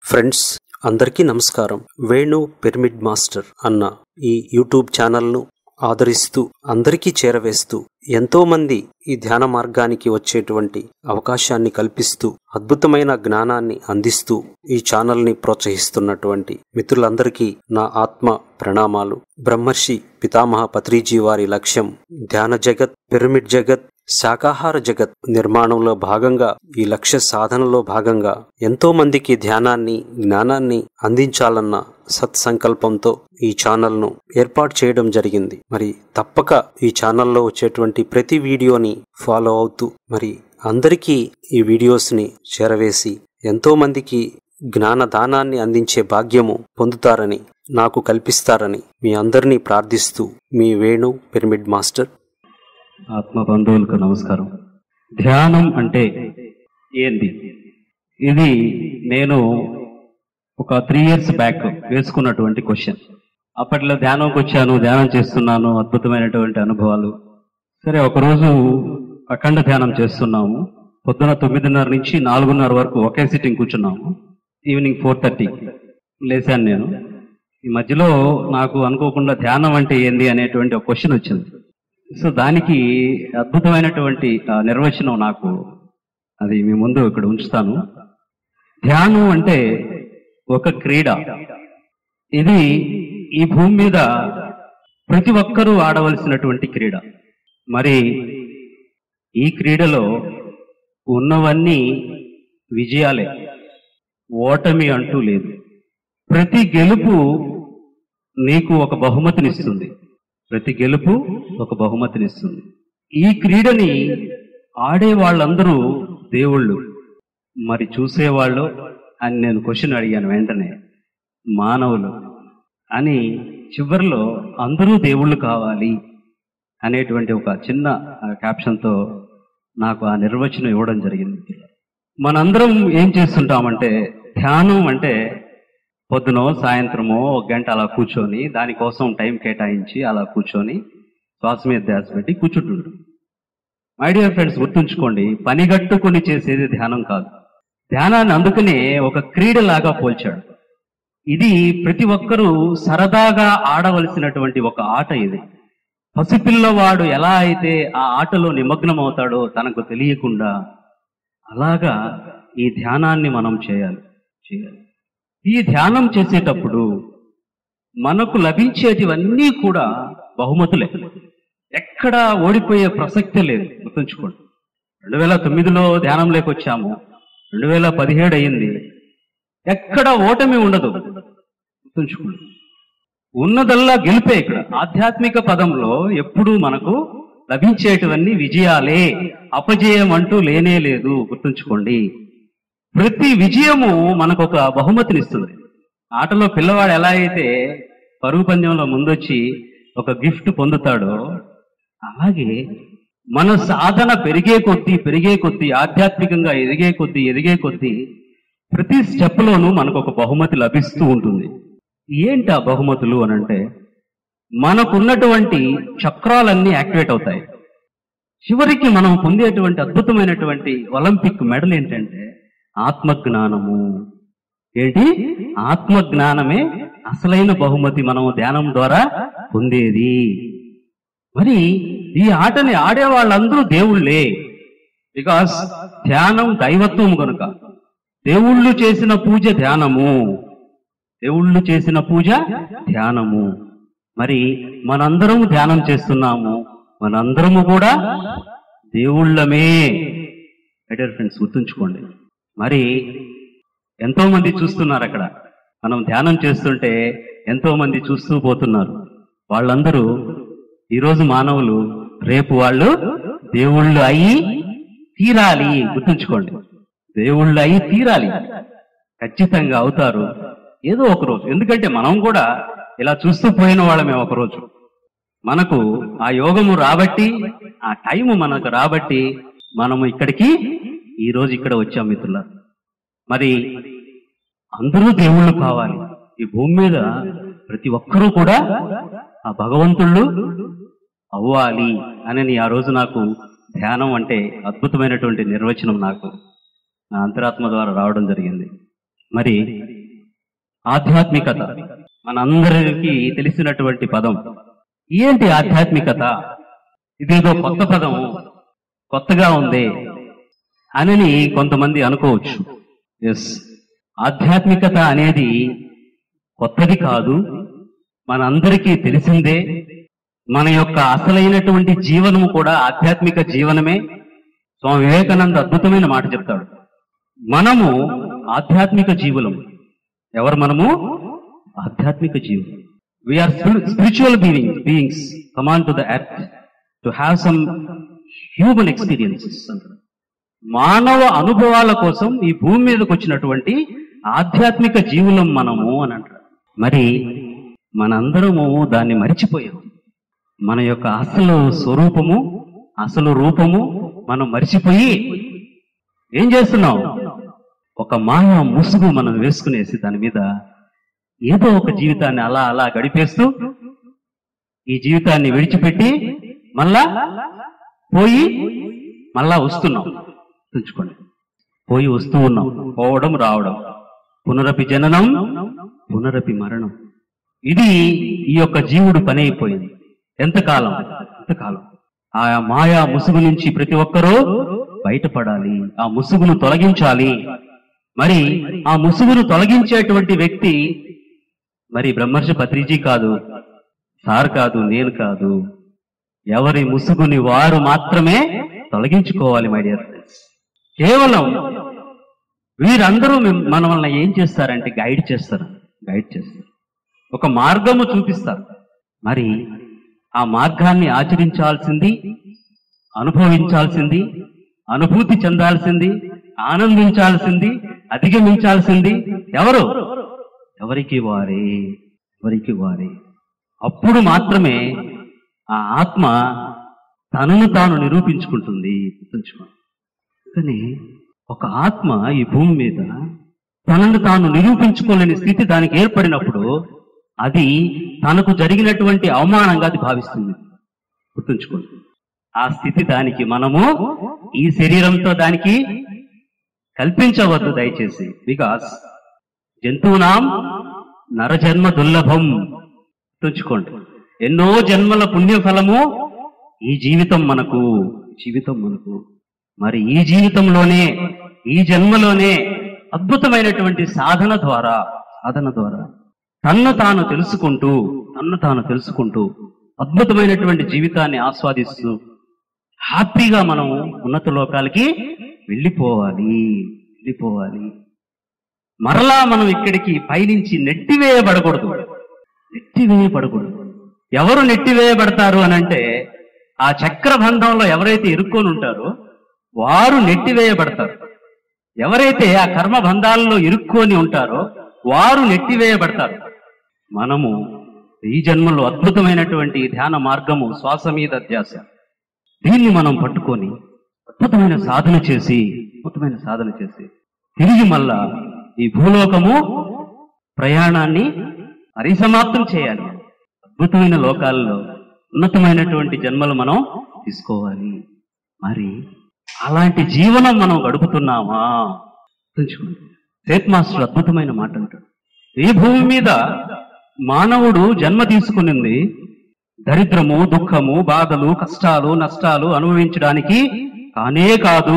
Friends అందరికీ నమస్కారం Venu pyramid master అన్న ఈ యూట్యూబ్ ఛానల్ను ఆదరిస్తూ అందరికీ చేరవేస్తూ ఎంతో మంది ఈ ధ్యాన మార్గానికి వచ్చేటువంటి అవకాశాన్ని కల్పిస్తూ అద్భుతమైన జ్ఞానాన్ని అందిస్తూ ఈ ఛానల్ని ప్రోత్సహిస్తున్నటువంటి మిత్రులందరికీ నా ఆత్మ ప్రణామాలు బ్రహ్మర్షి పితామహ పత్రిజీ వారి లక్ష్యం ధ్యాన జగత్ పిరమిడ్ జగత్ శాకాహార జగత్ నిర్మాణంలో భాగంగా ఈ లక్ష్య సాధనలో భాగంగా ఎంతో మందికి ధ్యానాన్ని జ్ఞానాన్ని అందించాలన్న సత్సంకల్పంతో ఈ ఛానల్ను ఏర్పాటు చేయడం జరిగింది మరి తప్పక ఈ ఛానల్లో వచ్చేటువంటి ప్రతి వీడియోని ఫాలో అవుతూ మరి అందరికీ ఈ వీడియోస్ని చేరవేసి ఎంతో మందికి జ్ఞాన దానాన్ని అందించే భాగ్యము పొందుతారని నాకు కల్పిస్తారని మీ అందరినీ ప్రార్థిస్తూ మీ వేణు పిరమిడ్ మాస్టర్ ఆత్మ బంధువులకు నమస్కారం ధ్యానం అంటే ఏంది ఇది నేను ఒక త్రీ ఇయర్స్ బ్యాక్ వేసుకున్నటువంటి క్వశ్చన్ అప్పట్లో ధ్యానంకి వచ్చాను ధ్యానం చేస్తున్నాను అద్భుతమైనటువంటి అనుభవాలు సరే ఒకరోజు అఖండ ధ్యానం చేస్తున్నాము పొద్దున తొమ్మిదిన్నర నుంచి నాలుగున్నర వరకు ఒకే సిట్టింగ్ కూర్చున్నాము ఈవినింగ్ ఫోర్ థర్టీ లేచాను నేను ఈ మధ్యలో నాకు అనుకోకుండా ధ్యానం అంటే ఏంది అనేటువంటి ఒక క్వశ్చన్ వచ్చింది సో దానికి అద్భుతమైనటువంటి ఆ, నిర్వచనం నాకు అది మీ ముందు ఇక్కడ ఉంచుతాను ధ్యానం అంటే ఒక క్రీడ ఇది ఈ భూమి మీద ప్రతి ఒక్కరూ ఆడవలసినటువంటి క్రీడ మరి ఈ క్రీడలో ఉన్నవన్నీ విజయాలే ఓటమి అంటూ లేదు ప్రతి గెలుపు నీకు ఒక బహుమతినిస్తుంది ప్రతి గెలుపు ఒక బహుమతినిస్తుంది ఈ క్రీడని ఆడే వాళ్ళందరూ దేవుళ్ళు మరి చూసేవాళ్ళు అని నేను క్వశ్చన్ అడిగాను వెంటనే మానవులు అని చివరిలో అందరూ దేవుళ్ళు కావాలి అనేటువంటి ఒక చిన్న క్యాప్షన్తో నాకు ఆ నిర్వచనం ఇవ్వడం జరిగింది మనందరం ఏం చేస్తుంటామంటే ధ్యానం అంటే పొద్దునో సాయంత్రమో ఒక గంట అలా కూర్చొని దానికోసం టైం కేటాయించి అలా కూర్చొని శ్వాస మీద ధ్యాస పెట్టి కూర్చుంటుంటాం మై డియర్ ఫ్రెండ్స్ గుర్తుంచుకోండి పనిగట్టుకొని చేసేది ధ్యానం కాదు ధ్యానాన్ని అందుకనే ఒక క్రీడలాగా పోల్చాడు ఇది ప్రతి ఒక్కరూ సరదాగా ఆడవలసినటువంటి ఒక ఆట ఇది పసిపిల్లవాడు ఎలా అయితే ఆ ఆటలో నిమగ్నం అవుతాడో తనకు తెలియకుండా అలాగా ఈ ధ్యానాన్ని మనం చేయాలి చేయాలి ఈ ధ్యానం చేసేటప్పుడు మనకు లభించేటివన్నీ కూడా బహుమతులే ఎక్కడ ఓడిపోయే ప్రసక్తే లేదు గుర్తుంచుకోండి రెండు వేల తొమ్మిదిలో ధ్యానం లేకొచ్చాము రెండు వేల పదిహేడు అయింది ఎక్కడ ఓటమి ఉండదు గుర్తుంచుకోండి ఉన్నదల్లా గెలిపే ఇక్కడ ఆధ్యాత్మిక పదంలో ఎప్పుడూ మనకు లభించేటివన్నీ విజయాలే అపజయం అంటూ లేనే లేదు గుర్తుంచుకోండి ప్రతి విజయము మనకు ఒక బహుమతినిస్తుంది ఆటలో పిల్లవాడు ఎలా అయితే పరుగు పందెంలో ముందొచ్చి ఒక గిఫ్ట్ పొందుతాడో అలాగే మన సాధన పెరిగే కొద్దీ పెరిగే కొద్దీ ఆధ్యాత్మికంగా ఎదిగే కొద్దీ ఎదిగే కొద్దీ ప్రతి స్టెప్ లోనూ మనకు ఒక బహుమతి లభిస్తూ ఉంటుంది ఏంటి ఆ బహుమతులు అని అంటే మనకున్నటువంటి చక్రాలన్నీ యాక్టివేట్ అవుతాయి చివరికి మనం పొందేటువంటి అద్భుతమైనటువంటి ఒలింపిక్ మెడల్ ఏంటంటే ఆత్మజ్ఞానము ఏంటి ఆత్మజ్ఞానమే అసలైన బహుమతి మనం ధ్యానం ద్వారా పొందేది మరి ఈ ఆటని ఆడే వాళ్ళందరూ దేవుళ్ళే బికాస్ ధ్యానం దైవత్వం కనుక దేవుళ్ళు చేసిన పూజ ధ్యానము దేవుళ్ళు చేసిన పూజ ధ్యానము మరి మనందరం ధ్యానం చేస్తున్నాము మనందరము కూడా దేవుళ్ళమే బెటర్ ఫ్రెండ్స్ గుర్తుంచుకోండి మరి ఎంతో మంది చూస్తున్నారు అక్కడ మనం ధ్యానం చేస్తుంటే ఎంతో మంది చూస్తూ పోతున్నారు వాళ్ళందరూ ఈరోజు మానవులు రేపు వాళ్ళు దేవుళ్ళు అయి తీరాలి గుర్తుంచుకోండి దేవుళ్ళు అయి తీరాలి ఖచ్చితంగా అవుతారు ఏదో ఒక రోజు ఎందుకంటే మనం కూడా ఇలా చూస్తూ పోయిన వాళ్ళమే ఒక రోజు మనకు ఆ యోగము రాబట్టి ఆ టైము మనకు రాబట్టి మనము ఇక్కడికి ఈ రోజు ఇక్కడ వచ్చాం మిత్రుల మరి అందరూ దేవుళ్ళు కావాలి ఈ భూమి మీద ప్రతి ఒక్కరూ కూడా ఆ భగవంతుళ్ళు అవ్వాలి అని ఆ రోజు నాకు ధ్యానం అంటే అద్భుతమైనటువంటి నిర్వచనం నాకు నా అంతరాత్మ ద్వారా రావడం జరిగింది మరి ఆధ్యాత్మికత మనందరికీ తెలిసినటువంటి పదం ఏంటి ఆధ్యాత్మికత ఇదేదో కొత్త పదం కొత్తగా ఉంది అని కొంతమంది అనుకోవచ్చు ఎస్ ఆధ్యాత్మికత అనేది కొత్తది కాదు మనందరికీ తెలిసిందే మన యొక్క అసలైనటువంటి జీవనము కూడా ఆధ్యాత్మిక జీవనమే స్వామి వివేకానంద అద్భుతమైన మాట చెప్తాడు మనము ఆధ్యాత్మిక జీవులం ఎవరు మనము ఆధ్యాత్మిక జీవులు we are spiritual being beings come on to the earth to have some human experiences అంటారు మానవ అనుభవాల కోసం ఈ భూమి మీదకి వచ్చినటువంటి ఆధ్యాత్మిక జీవులం మనము అని అంటారు మరి మనందరము దాన్ని మరిచిపోయాము మన యొక్క అసలు స్వరూపము అసలు రూపము మనం మరిచిపోయి ఏం చేస్తున్నాం ఒక మాయ ముసుగు మనం వేసుకునేసి దాని మీద ఏదో ఒక జీవితాన్ని అలా అలా గడిపేస్తూ ఈ జీవితాన్ని విడిచిపెట్టి మళ్ళా పోయి మళ్ళా వస్తున్నాం గుర్తుంచుకోండి పోయి వస్తూ ఉన్నాం పోవడం రావడం పునరపి జననం పునరపి మరణం ఇది ఈ యొక్క జీవుడు పని అయిపోయింది ఎంతకాలం ఎంతకాలం ఆ మాయా ముసుగు నుంచి ప్రతి ఒక్కరూ బయటపడాలి ఆ ముసుగును తొలగించాలి మరి ఆ ముసుగును తొలగించేటువంటి వ్యక్తి మరి బ్రహ్మర్షి పత్రిజీ కాదు సార్ కాదు నేను కాదు ఎవరి ముసుగుని వారు మాత్రమే తొలగించుకోవాలి మై డియర్ ఫ్రెండ్స్ కేవలం వీరందరూ మిమ్- మన వలన ఏం చేస్తారంటే గైడ్ చేస్తారు గైడ్ చేస్తారు ఒక మార్గము చూపిస్తారు మరి ఆ మార్గాన్ని ఆచరించాల్సింది అనుభవించాల్సింది అనుభూతి చెందాల్సింది ఆనందించాల్సింది అధిగమించాల్సింది ఎవరు ఎవరికి వారే ఎవరికి వారే అప్పుడు మాత్రమే ఆ ఆత్మ తనను తాను నిరూపించుకుంటుంది గుర్తుంచుకోండి కానీ ఒక ఆత్మ ఈ భూమి మీద తనను తాను నిరూపించుకోలేని స్థితి దానికి ఏర్పడినప్పుడు అది తనకు జరిగినటువంటి అవమానంగా అది భావిస్తుంది గుర్తుంచుకోండి ఆ స్థితి దానికి మనము ఈ శరీరంతో దానికి కల్పించవద్దు దయచేసి బికాస్ జంతువునాం నరజన్మ దుర్లభం గుర్తుంచుకోండి ఎన్నో జన్మల పుణ్యఫలము ఈ జీవితం మనకు జీవితం మనకు మరి ఈ జీవితంలోనే ఈ జన్మలోనే అద్భుతమైనటువంటి సాధన ద్వారా సాధన ద్వారా తన్ను తాను తెలుసుకుంటూ తన్ను తాను తెలుసుకుంటూ అద్భుతమైనటువంటి జీవితాన్ని ఆస్వాదిస్తూ హ్యాపీగా మనం ఉన్నత లోకాలకి వెళ్ళిపోవాలి వెళ్ళిపోవాలి మరలా మనం ఇక్కడికి పైనుంచి నెట్టివేయబడకూడదు నెట్టివేయబడకూడదు ఎవరు నెట్టివేయబడతారు అని అంటే ఆ చక్ర బంధంలో ఎవరైతే ఇరుక్కొని ఉంటారో వారు నెట్టివేయబడతారు ఎవరైతే ఆ కర్మ బంధాలలో ఇరుక్కొని ఉంటారో వారు నెట్టివేయబడతారు మనము ఈ జన్మలో అద్భుతమైనటువంటి ధ్యాన మార్గము శ్వాస మీద ధ్యాస దీన్ని మనం పట్టుకొని అద్భుతమైన సాధన చేసి అద్భుతమైన సాధన చేసి తిరిగి మళ్ళా ఈ భూలోకము ప్రయాణాన్ని పరిసమాప్తం చేయాలి అద్భుతమైన లోకాల్లో ఉన్నతమైనటువంటి జన్మలు మనం తీసుకోవాలి మరి అలాంటి జీవనం మనం గడుపుతున్నామా గుర్తుంచుకోండి సేత్ మాస్టర్ అద్భుతమైన మాట అంటాడు ఈ భూమి మీద మానవుడు జన్మ తీసుకునింది దరిద్రము దుఃఖము బాధలు కష్టాలు నష్టాలు అనుభవించడానికి కానే కాదు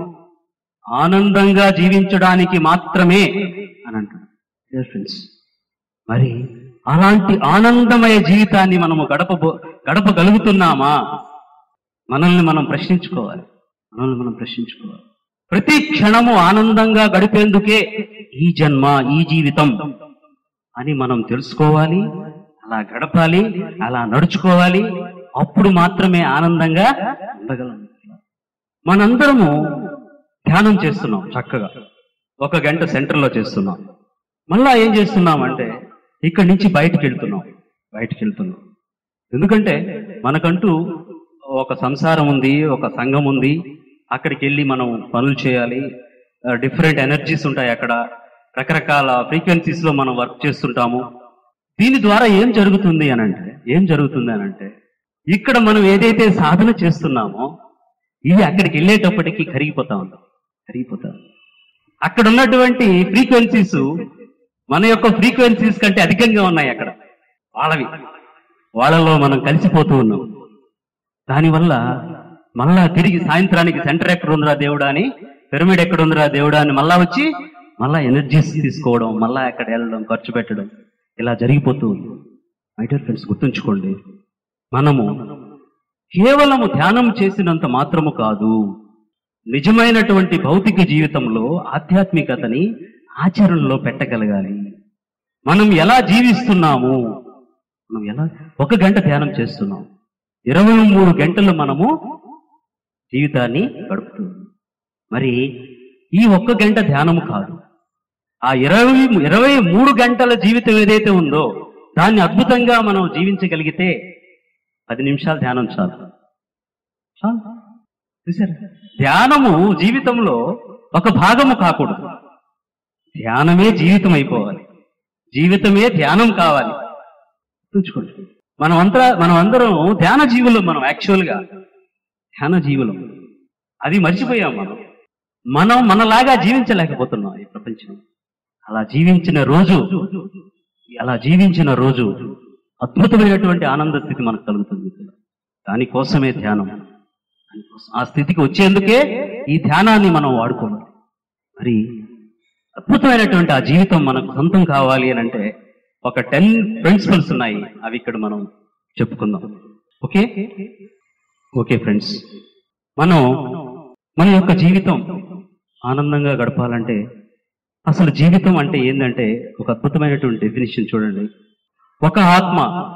ఆనందంగా జీవించడానికి మాత్రమే అని అంటాడు Dear friends, మరి అలాంటి ఆనందమయ జీవితాన్ని మనము గడప గడపగలుగుతున్నామా మనల్ని మనం ప్రశ్నించుకోవాలి మనల్ని మనం ప్రశ్నించుకోవాలి ప్రతి క్షణము ఆనందంగా గడిపేందుకే ఈ జన్మ ఈ జీవితం అని మనం తెలుసుకోవాలి అలా గడపాలి అలా నడుచుకోవాలి అప్పుడు మాత్రమే ఆనందంగా ఉండగలం మనందరము ధ్యానం చేస్తున్నాం చక్కగా ఒక గంట సెంటర్లో చేస్తున్నాం మళ్ళా ఏం చేస్తున్నామంటే ఇక్కడి నుంచి బయటికి వెళ్తున్నాం బయటికి వెళ్తున్నాం ఎందుకంటే మనకంటూ ఒక సంసారం ఉంది ఒక సంఘం ఉంది అక్కడికి వెళ్ళి మనం పనులు చేయాలి డిఫరెంట్ ఎనర్జీస్ ఉంటాయి అక్కడ రకరకాల ఫ్రీక్వెన్సీస్ లో మనం వర్క్ చేస్తుంటాము దీని ద్వారా ఏం జరుగుతుంది అని అంటే ఏం జరుగుతుంది అని అంటే ఇక్కడ మనం ఏదైతే సాధన చేస్తున్నామో ఇవి అక్కడికి వెళ్ళేటప్పటికి కరిగిపోతా ఉంటాం కరిగిపోతా అక్కడ ఉన్నటువంటి ఫ్రీక్వెన్సీస్ మన యొక్క ఫ్రీక్వెన్సీస్ కంటే అధికంగా ఉన్నాయి అక్కడ వాళ్ళవి వాళ్ళలో మనం కలిసిపోతూ ఉన్నాం దానివల్ల మళ్ళా తిరిగి సాయంత్రానికి సెంటర్ ఎక్కడ ఉందిరా దేవుడా అని పిరమిడ్ ఎక్కడ ఉందిరా దేవుడా అని మళ్ళా వచ్చి మళ్ళా ఎనర్జీస్ తీసుకోవడం మళ్ళా అక్కడ వెళ్ళడం ఖర్చు పెట్టడం ఇలా జరిగిపోతూ ఉంది మై డియర్ ఫ్రెండ్స్ గుర్తుంచుకోండి మనము కేవలము ధ్యానం చేసినంత మాత్రము కాదు నిజమైనటువంటి భౌతిక జీవితంలో ఆధ్యాత్మికతని ఆచరణలో పెట్టగలగాలి మనం ఎలా జీవిస్తున్నాము మనం ఎలా ఒక గంట ధ్యానం చేస్తున్నాం ఇరవై మూడు గంటలు మనము జీవితాన్ని గడుపుతున్నాం మరి ఈ ఒక్క గంట ధ్యానము కాదు ఆ ఇరవై ఇరవై మూడు గంటల జీవితం ఏదైతే ఉందో దాన్ని అద్భుతంగా మనం జీవించగలిగితే పది నిమిషాలు ధ్యానం చాలు చాలు చూసారా ధ్యానము జీవితంలో ఒక భాగము కాకూడదు ధ్యానమే జీవితం అయిపోవాలి జీవితమే ధ్యానం కావాలి గుర్తుంచుకోండి మనం అంతా మనం అందరం ధ్యాన జీవులం మనం యాక్చువల్ గా ధ్యాన జీవులం అది మర్చిపోయాం మనం మనం మనలాగా జీవించలేకపోతున్నాం ఈ ప్రపంచం అలా జీవించిన రోజు అలా జీవించిన రోజు అద్భుతమైనటువంటి ఆనంద స్థితి మనకు కలుగుతుంది దానికోసమే ధ్యానం దానికోసం ఆ స్థితికి వచ్చేందుకే ఈ ధ్యానాన్ని మనం వాడుకోవాలి మరి అద్భుతమైనటువంటి ఆ జీవితం మనకు సొంతం కావాలి అని అంటే ఒక టెన్ ప్రిన్సిపల్స్ ఉన్నాయి అవి ఇక్కడ మనం చెప్పుకుందాం ఓకే ఓకే ఫ్రెండ్స్ మనం మన యొక్క జీవితం ఆనందంగా గడపాలంటే అసలు జీవితం అంటే ఏంటంటే ఒక అద్భుతమైనటువంటి డెఫినేషన్ చూడండి ఒక ఆత్మ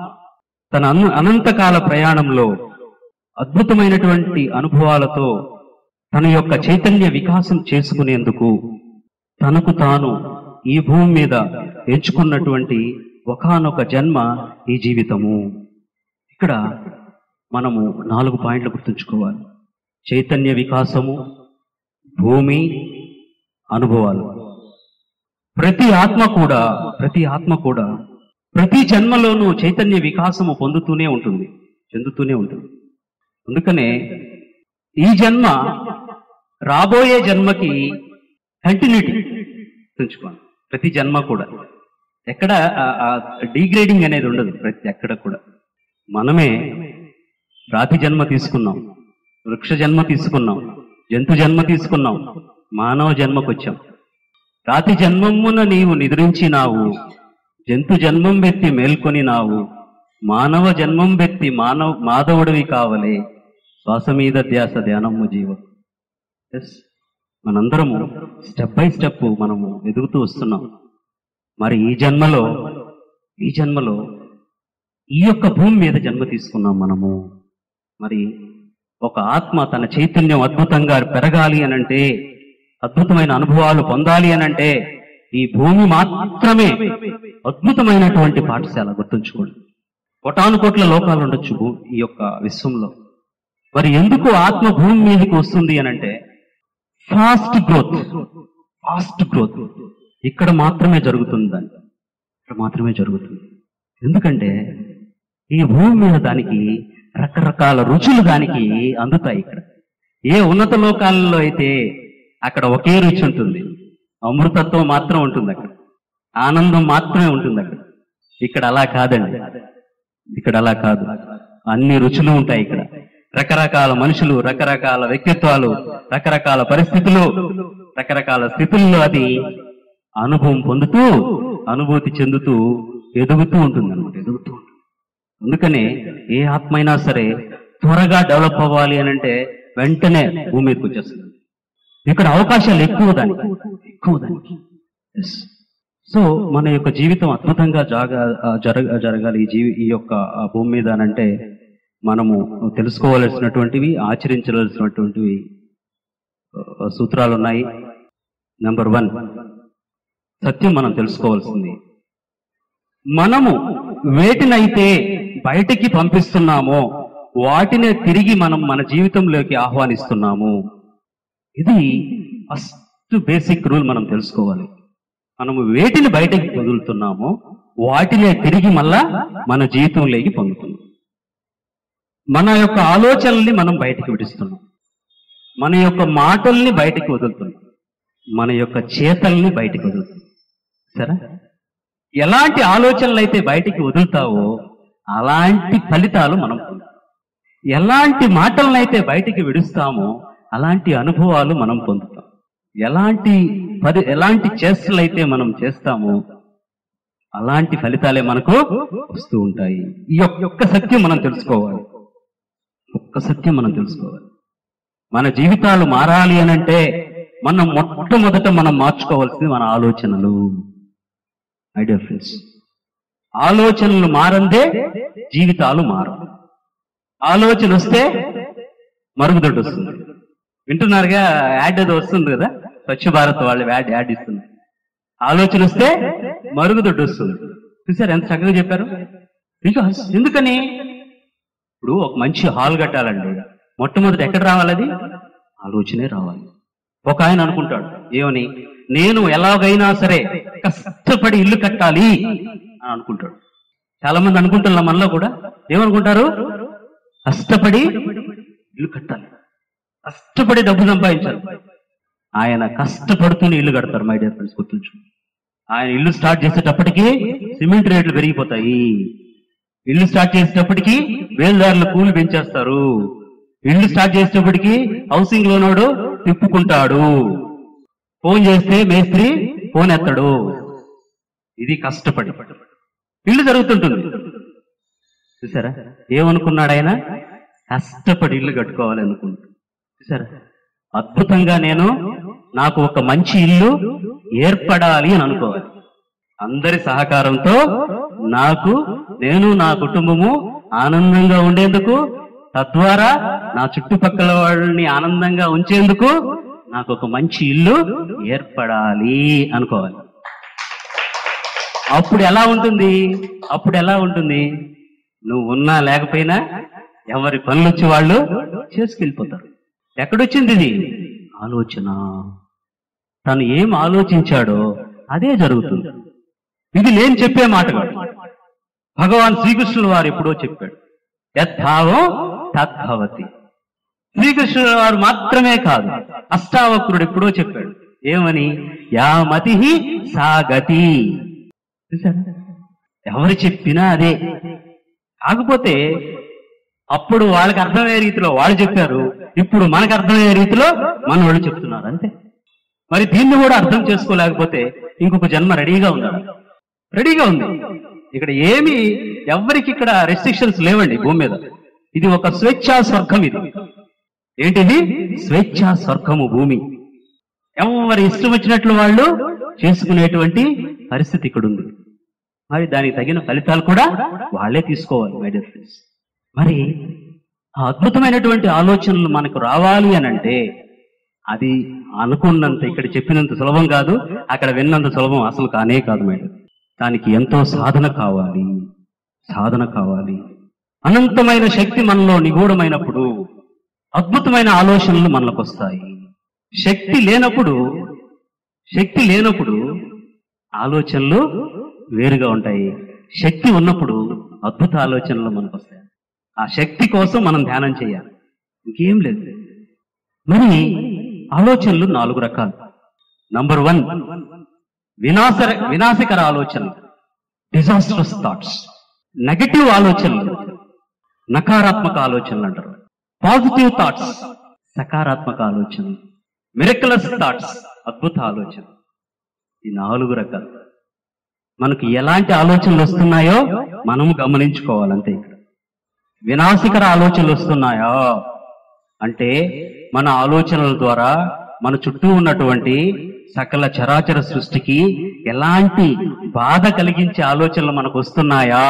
తన అను అనంతకాల ప్రయాణంలో అద్భుతమైనటువంటి అనుభవాలతో తన యొక్క చైతన్య వికాసం చేసుకునేందుకు తనకు తాను ఈ భూమి మీద ఎంచుకున్నటువంటి ఒకానొక జన్మ ఈ జీవితము ఇక్కడ మనము నాలుగు పాయింట్లు గుర్తుంచుకోవాలి చైతన్య వికాసము భూమి అనుభవాలు ప్రతి ఆత్మ కూడా ప్రతి ఆత్మ కూడా ప్రతి జన్మలోనూ చైతన్య వికాసము పొందుతూనే ఉంటుంది చెందుతూనే ఉంటుంది అందుకనే ఈ జన్మ రాబోయే జన్మకి కంటిన్యూటీ గుర్తుంచుకోండి ప్రతి జన్మ కూడా ఎక్కడ డీగ్రేడింగ్ అనేది ఉండదు ప్రతి ఎక్కడ కూడా మనమే రాతి జన్మ తీసుకున్నాం వృక్ష జన్మ తీసుకున్నాం జంతు జన్మ తీసుకున్నాం మానవ జన్మకు వచ్చాం రాతి జన్మమున నీవు నిద్రించినావు జంతు జన్మం బెత్తి మేల్కొనినావు మానవ జన్మం బెత్తి మానవ మాధవుడివి కావలే శ్వాస మీద ధ్యాస ధ్యానము జీవం ఎస్ మనందరము స్టెప్ బై స్టెప్ మనము ఎదుగుతూ వస్తున్నాం మరి ఈ జన్మలో ఈ జన్మలో ఈ యొక్క భూమి మీద జన్మ తీసుకున్నాం మనము మరి ఒక ఆత్మ తన చైతన్యం అద్భుతంగా పెరగాలి అనంటే అద్భుతమైన అనుభవాలు పొందాలి అనంటే ఈ భూమి మాత్రమే అద్భుతమైనటువంటి పాఠశాల గుర్తుంచుకోండి కోటాను కోట్ల లోకాలు ఉండొచ్చు భూ- ఈ యొక్క విశ్వంలో మరి ఎందుకు ఆత్మ భూమి మీదకి వస్తుంది అనంటే ఫాస్ట్ గ్రోత్ ఫాస్ట్ గ్రోత్ ఇక్కడ మాత్రమే జరుగుతుంది దాన్ని ఇక్కడ మాత్రమే జరుగుతుంది ఎందుకంటే ఈ భూమి మీద దానికి రకరకాల రుచులు దానికి అందుతాయి ఇక్కడ ఏ ఉన్నత లోకాలలో అయితే అక్కడ ఒకే రుచి ఉంటుంది అమృతత్వం మాత్రం ఉంటుంది అక్కడ ఆనందం మాత్రమే ఉంటుంది అక్కడ ఇక్కడ అలా కాదండి ఇక్కడ అలా కాదు అన్ని రుచులు ఉంటాయి ఇక్కడ రకరకాల మనుషులు రకరకాల వ్యక్తిత్వాలు రకరకాల పరిస్థితులు రకరకాల స్థితుల్లో అది అనుభవం పొందుతూ అనుభూతి చెందుతూ ఎదుగుతూ ఉంటుంది అనమాట ఎదుగుతూ ఉంటుంది అందుకనే ఏ ఆత్మ అయినా సరే త్వరగా డెవలప్ అవ్వాలి అని అంటే వెంటనే భూమి మీదకి వచ్చేస్తుంది ఇక్కడ అవకాశాలు ఎక్కువ దానికి ఎక్కువ దానికి Yes. సో మన యొక్క జీవితం అద్భుతంగా జాగ ఆ, జరగ జరగాలి ఈ జీవి ఈ యొక్క ఆ భూమి మీద అని అంటే మనము తెలుసుకోవాల్సినటువంటివి ఆచరించవలసినటువంటివి ఆ, సూత్రాలు ఉన్నాయి నెంబర్ వన్ సత్యం మనం తెలుసుకోవాల్సింది మనము వేటినైతే బయటికి పంపిస్తున్నామో వాటినే తిరిగి మనం మన జీవితంలోకి ఆహ్వానిస్తున్నాము ఇది ఫస్ట్ బేసిక్ రూల్ మనం తెలుసుకోవాలి మనము వేటిని బయటకి వదులుతున్నామో వాటినే తిరిగి మళ్ళా మన జీవితంలోకి పొందుతున్నాం మన యొక్క ఆలోచనల్ని మనం బయటికి విడుస్తున్నాం మన యొక్క మాటల్ని బయటికి వదులుతున్నాం మన యొక్క చేతల్ని బయటికి వదులుతున్నాం సరే ఎలాంటి ఆలోచనలు అయితే బయటికి వదులుతావో అలాంటి ఫలితాలు మనం పొందుతాం ఎలాంటి మాటలనైతే బయటికి విడుస్తామో అలాంటి అనుభవాలు మనం పొందుతాం ఎలాంటి పరి ఎలాంటి చేష్టలు అయితే మనం చేస్తామో అలాంటి ఫలితాలే మనకు వస్తూ ఉంటాయి ఈ యొక్క ఒక్క సత్యం మనం తెలుసుకోవాలి ఒక్క సత్యం మనం తెలుసుకోవాలి మన జీవితాలు మారాలి అనంటే మనం మొట్టమొదట మనం మార్చుకోవాల్సింది మన ఆలోచనలు ఐడియా ఫ్రెండ్స్ ఆలోచనలు మారందే జీవితాలు మారవు ఆలోచన వస్తే మరుగుదొడ్డు వస్తుంది వింటున్నారుగా యాడ్ ఏదో వస్తుంది కదా స్వచ్ఛ భారత్ వాళ్ళు యాడ్ యాడ్ ఇస్తున్నారు ఆలోచన వస్తే మరుగుదొడ్డు వస్తుంది చూసారు ఎంత చక్కగా చెప్పారు బికాస్ ఎందుకని ఇప్పుడు ఒక మంచి హాల్ కట్టాలండి మొట్టమొదటి ఎక్కడ రావాలి అది ఆలోచనే రావాలి ఒక ఆయన అనుకుంటాడు ఏమని నేను ఎలాగైనా సరే కష్టపడి ఇల్లు కట్టాలి అని అనుకుంటాడు చాలా మంది అనుకుంటున్నాం మనలో కూడా ఏమనుకుంటారు కష్టపడి ఇల్లు కట్టాలి కష్టపడి డబ్బు సంపాదించాలి ఆయన కష్టపడుతూనే ఇల్లు కడతారు మై డియర్ ఫ్రెండ్స్ గుర్తుంచు ఆయన ఇల్లు స్టార్ట్ చేసేటప్పటికి సిమెంట్ రేట్లు పెరిగిపోతాయి ఇల్లు స్టార్ట్ చేసేటప్పటికి వేలుదారుల కూలి పెంచేస్తారు ఇల్లు స్టార్ట్ చేసేటప్పటికి హౌసింగ్ లోనోడు తిప్పుకుంటాడు ఫోన్ చేస్తే మేస్త్రి ఫోన్ ఎత్తడు ఇది కష్టపడి ఇల్లు జరుగుతుంటుంది చూసారా ఏమనుకున్నాడు ఆయన కష్టపడి ఇల్లు కట్టుకోవాలి అనుకుంటు చూసారా అద్భుతంగా నేను నాకు ఒక మంచి ఇల్లు ఏర్పడాలి అని అనుకోవాలి అందరి సహకారంతో నాకు నేను నా కుటుంబము ఆనందంగా ఉండేందుకు తద్వారా నా చుట్టుపక్కల వాళ్ళని ఆనందంగా ఉంచేందుకు నాకు ఒక మంచి ఇల్లు ఏర్పడాలి అనుకోవాలి అప్పుడు ఎలా ఉంటుంది అప్పుడు ఎలా ఉంటుంది నువ్వు ఉన్నా లేకపోయినా ఎవరి పనులు వచ్చి వాళ్ళు చేసుకెళ్ళిపోతారు ఎక్కడొచ్చింది ఇది ఆలోచన తను ఏం ఆలోచించాడో అదే జరుగుతుంది ఇది నేను చెప్పే మాట కాదు భగవాన్ శ్రీకృష్ణుల వారు ఎప్పుడో చెప్పాడు యద్భావం తద్భవతి శ్రీకృష్ణుల వారు మాత్రమే కాదు అష్టావక్రుడు ఎప్పుడో చెప్పాడు ఏమని యా మతి సా గతి చూసారా? ఎవరు చెప్పినా అదే కాకపోతే అప్పుడు వాళ్ళకి అర్థమయ్యే రీతిలో వాళ్ళు చెప్పారు ఇప్పుడు మనకు అర్థమయ్యే రీతిలో మన వాళ్ళు చెప్తున్నారు అంతే మరి దీన్ని కూడా అర్థం చేసుకోలేకపోతే ఇంకొక జన్మ రెడీగా ఉండాలి రెడీగా ఉంది ఇక్కడ ఏమి ఎవరికి ఇక్కడ రెస్ట్రిక్షన్స్ లేవండి భూమి మీద ఇది ఒక స్వేచ్ఛా స్వర్గం ఇది ఏంటిది స్వేచ్ఛా స్వర్గము భూమి ఎవరి ఇష్టం వచ్చినట్లు వాళ్ళు చేసుకునేటువంటి పరిస్థితి ఇక్కడ ఉంది మరి దానికి తగిన ఫలితాలు కూడా వాళ్ళే తీసుకోవాలి మై డియర్ ఫ్రెండ్స్ మరి ఆ అద్భుతమైనటువంటి ఆలోచనలు మనకు రావాలి అని అంటే అది అనుకున్నంత ఇక్కడ చెప్పినంత సులభం కాదు అక్కడ విన్నంత సులభం అసలు కానే కాదు మేడం దానికి ఎంతో సాధన కావాలి సాధన కావాలి అనంతమైన శక్తి మనలో నిగూఢమైనప్పుడు అద్భుతమైన ఆలోచనలు మనలోకి వస్తాయి శక్తి లేనప్పుడు శక్తి లేనప్పుడు ఆలోచనలు వేరుగా ఉంటాయి శక్తి ఉన్నప్పుడు అద్భుత ఆలోచనలు మనకు వస్తాయి ఆ శక్తి కోసం మనం ధ్యానం చేయాలి ఇంకేం లేదు మరి ఆలోచనలు నాలుగు రకాలు నంబర్ వన్ వినాశ వినాశకర ఆలోచనలు డిజాస్టర్స్ థాట్స్ నెగటివ్ ఆలోచనలు నకారాత్మక ఆలోచనలు అంటారు పాజిటివ్ థాట్స్ సకారాత్మక ఆలోచనలు మిరకులస్ థాట్స్ అద్భుత ఆలోచన ఈ నాలుగు రకాలు మనకు ఎలాంటి ఆలోచనలు వస్తున్నాయో మనము గమనించుకోవాలంతే ఇక్కడ వినాశకర ఆలోచనలు వస్తున్నాయా అంటే మన ఆలోచనల ద్వారా మన చుట్టూ ఉన్నటువంటి సకల చరాచర సృష్టికి ఎలాంటి బాధ కలిగించే ఆలోచనలు మనకు వస్తున్నాయా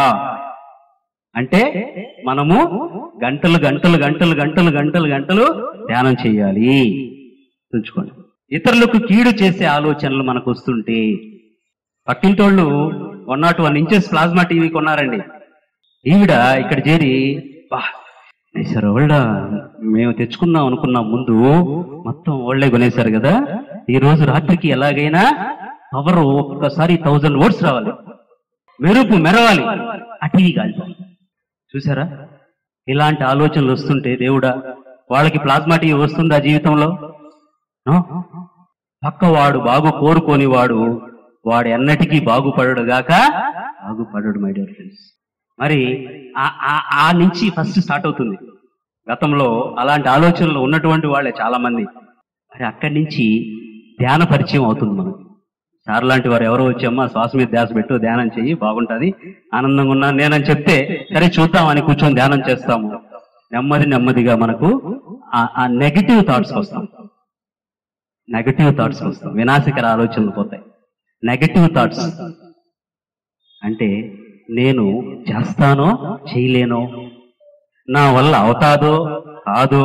అంటే మనము గంటలు గంటలు గంటలు గంటలు గంటలు గంటలు ధ్యానం చేయాలి ఉంచుకోండి ఇతరులకు కీడు చేసే ఆలోచనలు మనకు వస్తుంటే పక్కింటోళ్ళు one nought one inches plasma TV కొన్నారండి ఈవిడ ఇక్కడ చేరి "బా, సార్ వాళ్ళ మేము తెచ్చుకుందాం అనుకున్నాం ముందు మొత్తం వాళ్ళే కొనేశారు కదా ఈ రోజు రాత్రికి ఎలాగైనా పవర్ ఒక్కసారి థౌజండ్ వర్డ్స్ రావాలి మెరుపు మెరవాలి ఆ టీవీ కాదు చూసారా ఇలాంటి ఆలోచనలు వస్తుంటే దేవుడా వాళ్ళకి ప్లాస్మా టీవీ వస్తుందా జీవితంలో నో. పక్కవాడు బాగు కోరుకోని వాడు వాడు ఎన్నటికీ బాగుపడడు గాక బాగుపడడు మై డియర్ ఫ్రెండ్స్ మరి ఆ- ఆ- ఆ నుంచి ఫస్ట్ స్టార్ట్ అవుతుంది గతంలో అలాంటి ఆలోచనలు ఉన్నటువంటి వాళ్ళే చాలా మంది మరి అక్కడి నుంచి ధ్యాన పరిచయం అవుతుంది మనకు సార్ లాంటి వారు ఎవరో వచ్చామ్మా శ్వాస మీద ధ్యాస పెట్టు ధ్యానం చెయ్యి బాగుంటది ఆనందంగా ఉన్నాను నేనని చెప్తే సరే చూద్దాం అని కూర్చొని ధ్యానం చేస్తాము నెమ్మది నెమ్మదిగా మనకు ఆ- ఆ నెగటివ్ థాట్స్ వస్తాం నెగటివ్ థాట్స్ వస్తాం వినాశకర ఆలోచనలు పోతాయి నెగటివ్ థాట్స్ అంటే నేను చేస్తానో చేయలేనో నా వల్ల అవుతాదో కాదో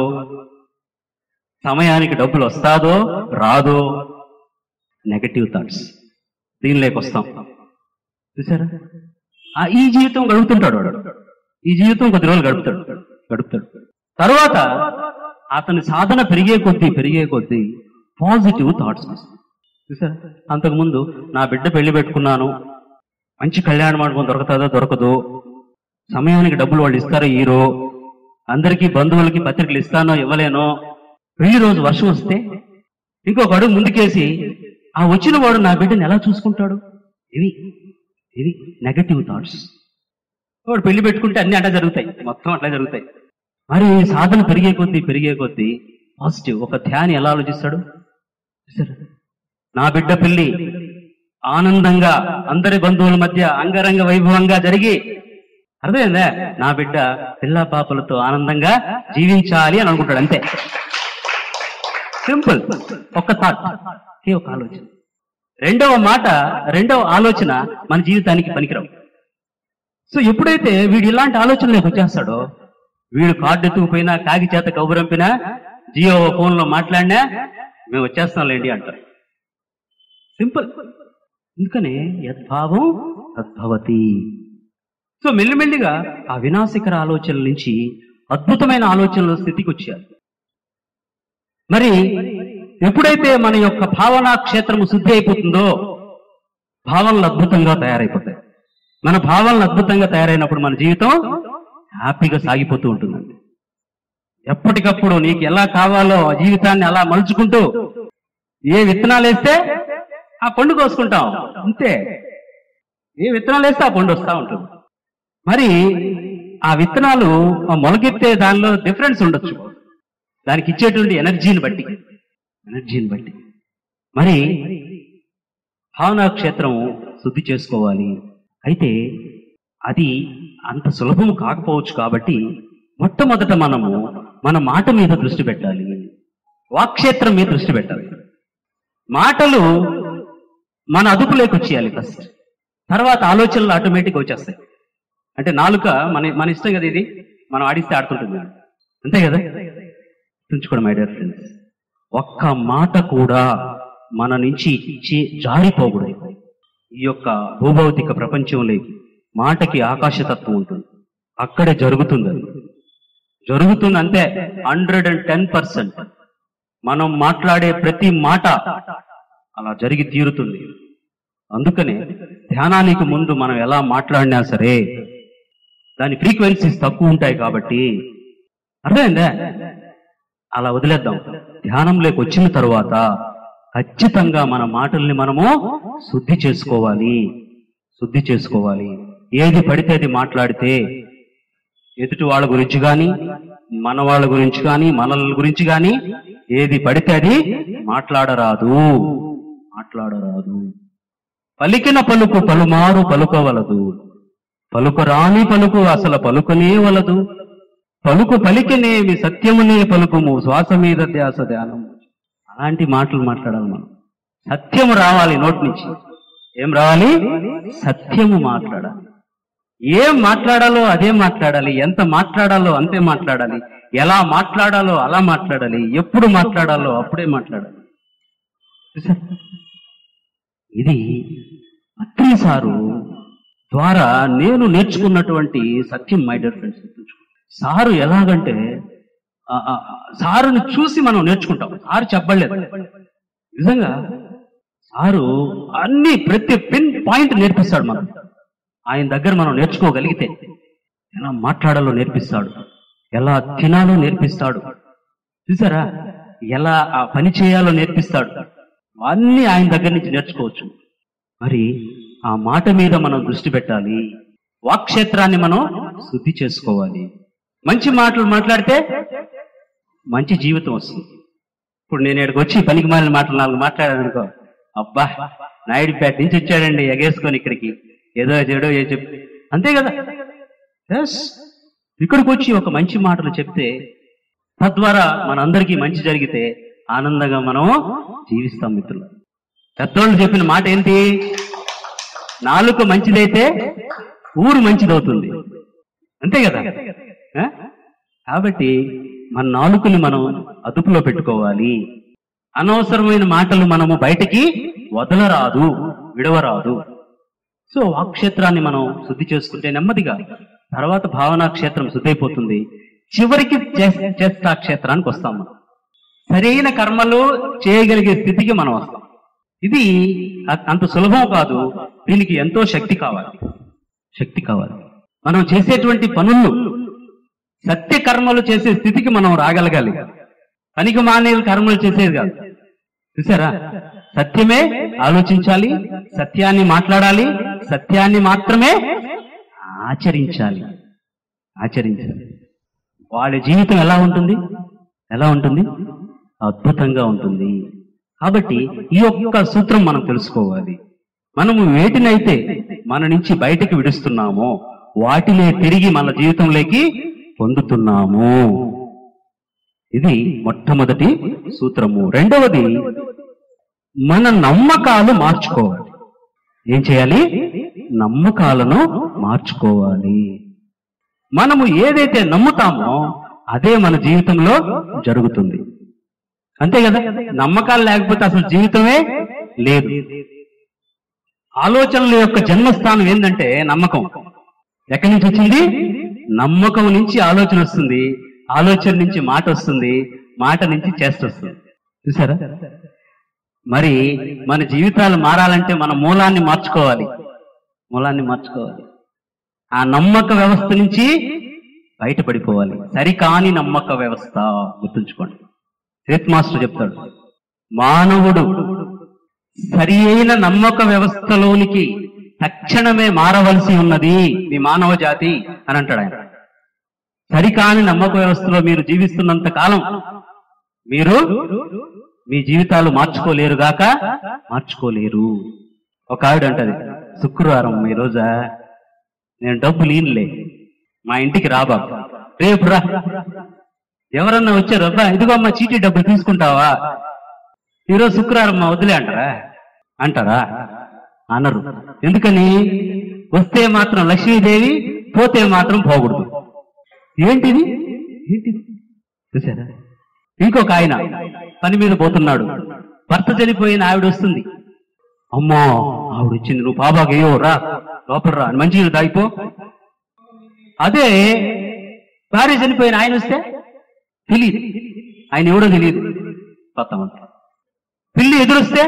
సమయానికి డబ్బులు వస్తాదో రాదో నెగటివ్ థాట్స్ దీనిలోకి వస్తాం చూసారా ఆ ఈ జీవితం గడుపుతుంటాడు వాడు ఈ జీవితం కొద్ది రోజులు గడుపుతాడు గడుపుతాడు తర్వాత అతని సాధన పెరిగే కొద్దీ పెరిగే కొద్దీ పాజిటివ్ థాట్స్ వస్తాయి చూసారా అంతకుముందు నా బిడ్డ పెళ్లి పెట్టుకున్నాను మంచి కళ్యాణ మండపం దొరుకుతుందో దొరకదు సమయానికి డబ్బులు వాళ్ళు ఇస్తారో ఈరో అందరికీ బంధువులకి పత్రికలు ఇస్తానో ఇవ్వలేనో పెళ్లి రోజు వర్షం వస్తే ఇంకొక అడుగు ముందుకేసి ఆ వచ్చిన వాడు నా బిడ్డని ఎలా చూసుకుంటాడు ఇవి ఇది నెగటివ్ థాట్స్ వాడు పెళ్లి పెట్టుకుంటే అన్ని అట్లా జరుగుతాయి మొత్తం అట్లా జరుగుతాయి మరి సాధన పెరిగే కొద్దీ పెరిగే కొద్దీ పాజిటివ్ ఒక ధ్యాని ఎలా ఆలోచిస్తాడు చూసారా? నా బిడ్డ పెళ్లి ఆనందంగా అందరి బంధువుల మధ్య అంగరంగ వైభవంగా జరిగి అర్థమైందా నా బిడ్డ పిల్ల పాపలతో ఆనందంగా జీవించాలి అని అనుకుంటాడు అంతే సింపుల్ ఒక్క థాట్ ఒకే ఒక ఆలోచన రెండవ మాట రెండవ ఆలోచన మన జీవితానికి పనికిరావు సో ఎప్పుడైతే వీడు ఇలాంటి ఆలోచనలోకి వచ్చేస్తాడో వీడు కార్డు ఎత్తుకుపోయినా కాగి చేత కబురంపినా జియో ఫోన్ లో మాట్లాడినా మేము వచ్చేస్తాంలేండి అంటారు సింపుల్ అందుకనే యద్భావం తద్భవతి సో మెల్లిమెల్లిగా ఆ వినాశకర ఆలోచనల నుంచి అద్భుతమైన ఆలోచనల స్థితికి వచ్చారు మరి ఎప్పుడైతే మన యొక్క భావనా క్షేత్రము శుద్ధి అయిపోతుందో భావనలు అద్భుతంగా తయారైపోతాయి మన భావనలు అద్భుతంగా తయారైనప్పుడు మన జీవితం హ్యాపీగా సాగిపోతూ ఉంటుందండి ఎప్పటికప్పుడు నీకు ఎలా కావాలో ఆ జీవితాన్ని అలా మలుచుకుంటూ ఏ విత్తనాలు వేస్తే ఆ పండు కోసుకుంటాం అంతే ఏ విత్తనాలు వేస్తే ఆ పండు వస్తా ఉంటుంది మరి ఆ విత్తనాలు ఆ మొలకెత్తే దానిలో డిఫరెన్స్ ఉండొచ్చు దానికి ఇచ్చేటువంటి ఎనర్జీని బట్టి ఎనర్జీని బట్టి మరి భావనా క్షేత్రం శుద్ధి చేసుకోవాలి అయితే అది అంత సులభం కాకపోవచ్చు కాబట్టి మొట్టమొదట మనము మన మాట మీద దృష్టి పెట్టాలి వాక్క్షేత్రం మీద దృష్టి పెట్టాలి మాటలు మన అదుపులోకి వచ్చేయాలి ఫస్ట్ తర్వాత ఆలోచనలు ఆటోమేటిక్ వచ్చేస్తాయి అంటే నాలుక మన మన ఇష్టం కదా ఇది మనం ఆడిస్తే ఆడుతుంటుంది అంతే కదా గుర్తుంచుకోండి మై డియర్ ఫ్రెండ్స్ ఒక్క మాట కూడా మన నుంచి చే- జారిపోకూడదు ఈ యొక్క భూభౌతిక ప్రపంచంలోకి మాటకి ఆకాశతత్వం ఉంటుంది అక్కడే జరుగుతుంది అది. జరుగుతుంది అంతే హండ్రెడ్ అండ్ టెన్ పర్సెంట్ మనం మాట్లాడే ప్రతి మాట అలా జరిగి తీరుతుంది అందుకనే ధ్యానానికి ముందు మనం ఎలా మాట్లాడినా సరే దాని ఫ్రీక్వెన్సీస్ తక్కువ ఉంటాయి కాబట్టి అర్థమైందా అలా వదిలేద్దాం ధ్యానంలోకి వచ్చిన తరువాత ఖచ్చితంగా మన మాటల్ని మనము శుద్ధి చేసుకోవాలి శుద్ధి చేసుకోవాలి ఏది పడితే అది మాట్లాడితే ఎదుటి వాళ్ళ గురించి కానీ మన వాళ్ళ గురించి కానీ మనల గురించి కానీ ఏది పడితే అది మాట్లాడరాదు మాట్లాడరాదు పలికిన పలుకు పలుమారు పలుకవలదు పలుకురాని పలుకు అసలు పలుకనే వలదు పలుకు పలికినేమి సత్యమునే పలుకుము శ్వాస మీద ధ్యాస ధ్యానము అలాంటి మాటలు మాట్లాడాలి మనం సత్యము రావాలి నోటి నుంచి ఏం రావాలి సత్యము మాట్లాడాలి ఏం మాట్లాడాలో అదే మాట్లాడాలి ఎంత మాట్లాడాలో అంతే మాట్లాడాలి ఎలా మాట్లాడాలో అలా మాట్లాడాలి ఎప్పుడు మాట్లాడాలో అప్పుడే మాట్లాడాలి చూసారా? ఇది అత్రి సారు ద్వారా నేను నేర్చుకున్నటువంటి సత్యం మై డియర్ ఫ్రెండ్స్ సారు ఎలాగంటే ఆ, ఆ, సారుని చూసి మనం నేర్చుకుంటాం సారు చెప్పలేదు నిజంగా సారు అన్ని ప్రతి పిన్ పాయింట్ నేర్పిస్తాడు మనం ఆయన దగ్గర మనం నేర్చుకోగలిగితే ఎలా మాట్లాడాలో నేర్పిస్తాడు ఎలా తినాలో నేర్పిస్తాడు చూసారా ఎలా ఆ పని చేయాలో నేర్పిస్తాడు అన్ని ఆయన దగ్గర నుంచి నేర్చుకోవచ్చు మరి ఆ మాట మీద మనం దృష్టి పెట్టాలి వాక్క్షేత్రాన్ని మనం శుద్ధి చేసుకోవాలి మంచి మాటలు మాట్లాడితే మంచి జీవితం వస్తుంది ఇప్పుడు నేను ఇక్కడికి వచ్చి పనికి మాలిన మాటలు నాలుగు మాట్లాడాను అనుకో అబ్బా నాయుడుపేట నుంచి వచ్చాడండి ఎగేసుకొని ఇక్కడికి ఏదో చెడో ఏ చెప్పి అంతే కదా ఎస్ ఇక్కడికి వచ్చి ఒక మంచి మాటలు చెప్తే తద్వారా మనందరికీ మంచి జరిగితే ఆనందంగా మనం జీవిస్తాం మిత్రులు పెద్దోళ్ళు చెప్పిన మాట ఏంటి నాలుక మంచిదైతే ఊరు మంచిదవుతుంది అంతే కదా ఆ? కాబట్టి మన నాలుకని మనం అదుపులో పెట్టుకోవాలి అనవసరమైన మాటలు మనము బయటికి వదలరాదు విడవరాదు సో వాక్క్షేత్రాన్ని మనం శుద్ధి చేసుకుంటే నెమ్మదిగా తర్వాత భావనా క్షేత్రం శుద్ధి అయిపోతుంది చివరికి చే- చేష్టా క్షేత్రానికి వస్తాం మనం సరైన కర్మలు చేయగలిగే స్థితికి మనం వస్తాం ఇది అ- అంత సులభం కాదు దీనికి ఎంతో శక్తి కావాలి శక్తి కావాలి మనం చేసేటువంటి పనుల్లో సత్య కర్మలు చేసే స్థితికి మనం రాగలగాలి పనికి మానే కర్మలు చేసేది కాదు చూసారా సత్యమే ఆలోచించాలి సత్యాన్ని మాట్లాడాలి సత్యాన్ని మాత్రమే ఆచరించాలి ఆచరించాలి వాళ్ళ జీవితం ఎలా ఉంటుంది ఎలా ఉంటుంది అద్భుతంగా ఉంటుంది కాబట్టి ఈ ఒక్క సూత్రం మనం తెలుసుకోవాలి మనము వేటినైతే మన నుంచి బయటకు విడుస్తున్నామో వాటినే తిరిగి మన జీవితంలోకి పొందుతున్నాము ఇది మొట్టమొదటి సూత్రము రెండవది మన నమ్మకాలు మార్చుకోవాలి ఏం చేయాలి నమ్మకాలను మార్చుకోవాలి మనము ఏదైతే నమ్ముతామో అదే మన జీవితంలో జరుగుతుంది అంతే కదా నమ్మకాలు లేకపోతే అసలు జీవితమే లేదు ఆలోచనల యొక్క జన్మస్థానం ఏంటంటే నమ్మకం ఎక్కడి నుంచి వచ్చింది నమ్మకం నుంచి ఆలోచన వస్తుంది ఆలోచన నుంచి మాట వస్తుంది మాట నుంచి చేష్ట వస్తుంది చూసారా మరి మన జీవితాలు మారాలంటే మన మూలాన్ని మార్చుకోవాలి మూలాన్ని మార్చుకోవాలి ఆ నమ్మక వ్యవస్థ నుంచి బయటపడిపోవాలి సరికాని నమ్మక వ్యవస్థ గుర్తుంచుకోండి శ్రీత్ మాస్టర్ చెప్తాడు మానవుడు సరి అయిన నమ్మక వ్యవస్థలోనికి తక్షణమే మారవలసి ఉన్నది మీ మానవ జాతి అని అంటాడు ఆయన సరికాని నమ్మక వ్యవస్థలో మీరు జీవిస్తున్నంత కాలం మీరు మీ జీవితాలు మార్చుకోలేరు గాక మార్చుకోలేరు ఒక ఆవిడ అంటది శుక్రవారం ఈ రోజా నేను డబ్బు లీనులే మా ఇంటికి రాబా రేపు రా ఎవరన్నా వచ్చారు అబ్బా ఇదిగో అమ్మా చీటీ డబ్బులు తీసుకుంటావా ఈరోజు శుక్రవారం మా వదిలే అంటారా అంటారా అనరు ఎందుకని వస్తే మాత్రం లక్ష్మీదేవి పోతే మాత్రం పోకూడదు ఏంటిది ఏంటిది చూసారా ఇంకొక ఆయన పని మీద పోతున్నాడు భర్త చనిపోయిన ఆవిడ వస్తుంది అమ్మో ఆవిడ వచ్చింది నువ్వు బాబాకి ఏయో రా లోపల రా మంచి నీళ్ళు తాగిపో అదే భార్య చనిపోయిన ఆయన వస్తే తెలియదు ఆయన ఎవడో తెలియదు కొత్తమంట పిల్లి ఎదురొస్తే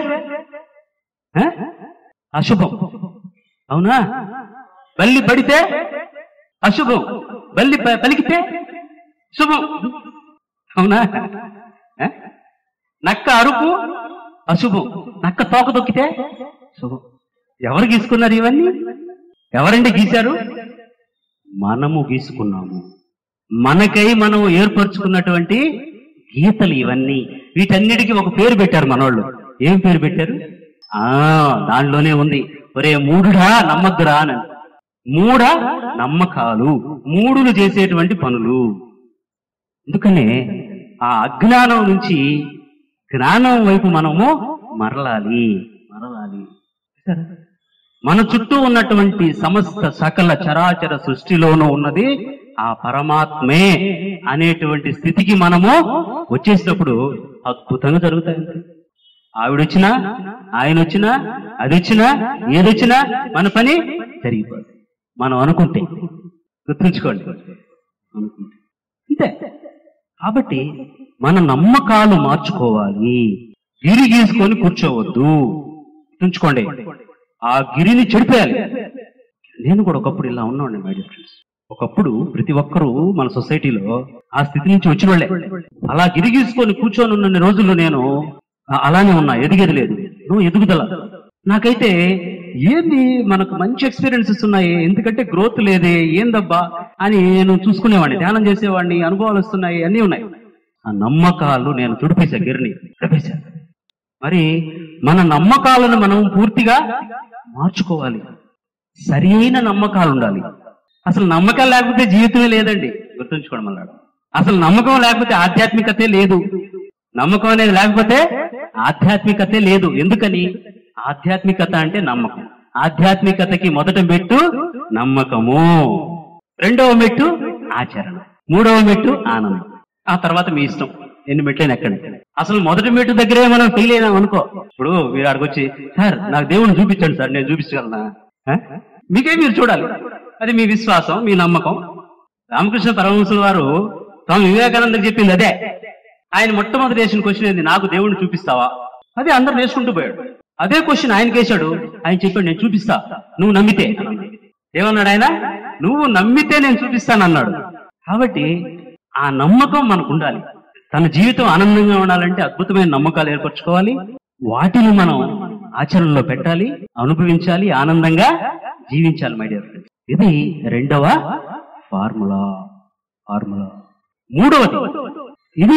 ఆ? అశుభం అవునా బల్లి పడితే అశుభం బల్లి ప- పలికితే శుభం అవునా ఆ? నక్క అరుపు అశుభం నక్క తోక తొక్కితే శుభం ఎవరు గీసుకున్నారు ఇవన్నీ ఎవరండి గీశారు మనము గీసుకున్నాము మనకై మనం ఏర్పరచుకున్నటువంటి గీతలు ఇవన్నీ వీటన్నిటికీ ఒక పేరు పెట్టారు మనోళ్ళు ఏం పేరు పెట్టారు ఆ దానిలోనే ఉంది ఒరే మూడుడా నమ్మద్దురా అని మూడ నమ్మకాలు మూడులు చేసేటువంటి పనులు ఎందుకనే ఆ అజ్ఞానం నుంచి జ్ఞానం వైపు మనము మరలాలి మరలాలి చూసారా? మన చుట్టూ ఉన్నటువంటి సమస్త సకల చరాచర సృష్టిలోనూ ఉన్నది ఆ పరమాత్మే అనేటువంటి స్థితికి మనము వచ్చేసినప్పుడు అద్భుతంగా జరుగుతాయి ఆవిడొచ్చినా ఆయన వచ్చినా అది వచ్చినా ఏదొచ్చినా మన పని జరిగిపోతుంది మనం అనుకుంటే గుర్తుంచుకోండి అనుకుంటే అంతే కాబట్టి మన నమ్మకాలు మార్చుకోవాలి గిరి గీసుకొని కూర్చోవద్దు గుర్తుంచుకోండి ఆ గిరిని చెడిపేయాలి నేను కూడా ఒకప్పుడు ఇలా ఉన్నాను మై డియర్ ఫ్రెండ్స్ ఒకప్పుడు ప్రతి ఒక్కరూ మన సొసైటీలో ఆ స్థితి నుంచి వచ్చిన వాళ్ళే అలా గిరి గీసుకొని కూర్చొని ఉన్న రోజుల్లో నేను ఆ- అలానే ఉన్నా ఎదిగేది లేదు నువ్వు ఎదుగుదల నాకైతే ఏంది మనకు మంచి ఎక్స్పీరియన్సెస్ ఉన్నాయి ఎందుకంటే గ్రోత్ లేదే ఏందబ్బా అని నేను చూసుకునేవాడిని ధ్యానం చేసేవాడిని అనుభవాలు వస్తున్నాయి అన్నీ ఉన్నాయి ఆ నమ్మకాలు నేను తుడిపేశా గిరిని తుడిపేశా మరి మన నమ్మకాలను మనం పూర్తిగా మార్చుకోవాలి సరైన నమ్మకాలు ఉండాలి అసలు నమ్మకాలు లేకపోతే జీవితమే లేదండి గుర్తుంచుకోవడం వల్ల అసలు నమ్మకం లేకపోతే ఆధ్యాత్మికతే లేదు నమ్మకం అనేది లేకపోతే ఆధ్యాత్మికతే లేదు ఎందుకని ఆధ్యాత్మికత అంటే నమ్మకం ఆధ్యాత్మికతకి మొదట మెట్టు నమ్మకము రెండవ మెట్టు ఆచరణ మూడవ మెట్టు ఆనందం ఆ తర్వాత మీ ఇష్టం ఎన్ని మెట్లైనా ఎక్కండి అసలు మొదటి మెట్టు దగ్గరే మనం ఫెయిల్ అయినాం అనుకో ఇప్పుడు మీరు అక్కడికి వచ్చి సార్ నాకు దేవుడిని చూపించండి సార్ నేను చూపించగలనా ఆ? మీకే మీరు చూడాలి అది మీ విశ్వాసం మీ నమ్మకం రామకృష్ణ పరమహంసుల వారు స్వామి వివేకానందకి చెప్పింది అదే ఆయన మొట్టమొదటి వేసిన క్వశ్చన్ ఏంది నాకు దేవుడిని చూపిస్తావా అది అందరు నేర్చుకుంటూ పోయాడు అదే క్వశ్చన్ ఆయనకి వేశాడు ఆయన చెప్పాడు నేను చూపిస్తా నువ్వు నమ్మితే ఏమన్నాడు ఆయన నువ్వు నమ్మితే నేను చూపిస్తాను అన్నాడు కాబట్టి ఆ నమ్మకం మనకు ఉండాలి తన జీవితం ఆనందంగా ఉండాలంటే అద్భుతమైన నమ్మకాలు ఏర్పరచుకోవాలి వాటిని మనం ఆచరణలో పెట్టాలి అనుభవించాలి ఆనందంగా జీవించాలి మై డియర్ ఫ్రెండ్స్ ఇది రెండవ ఫార్ములా ఫార్ములా మూడవది ఇది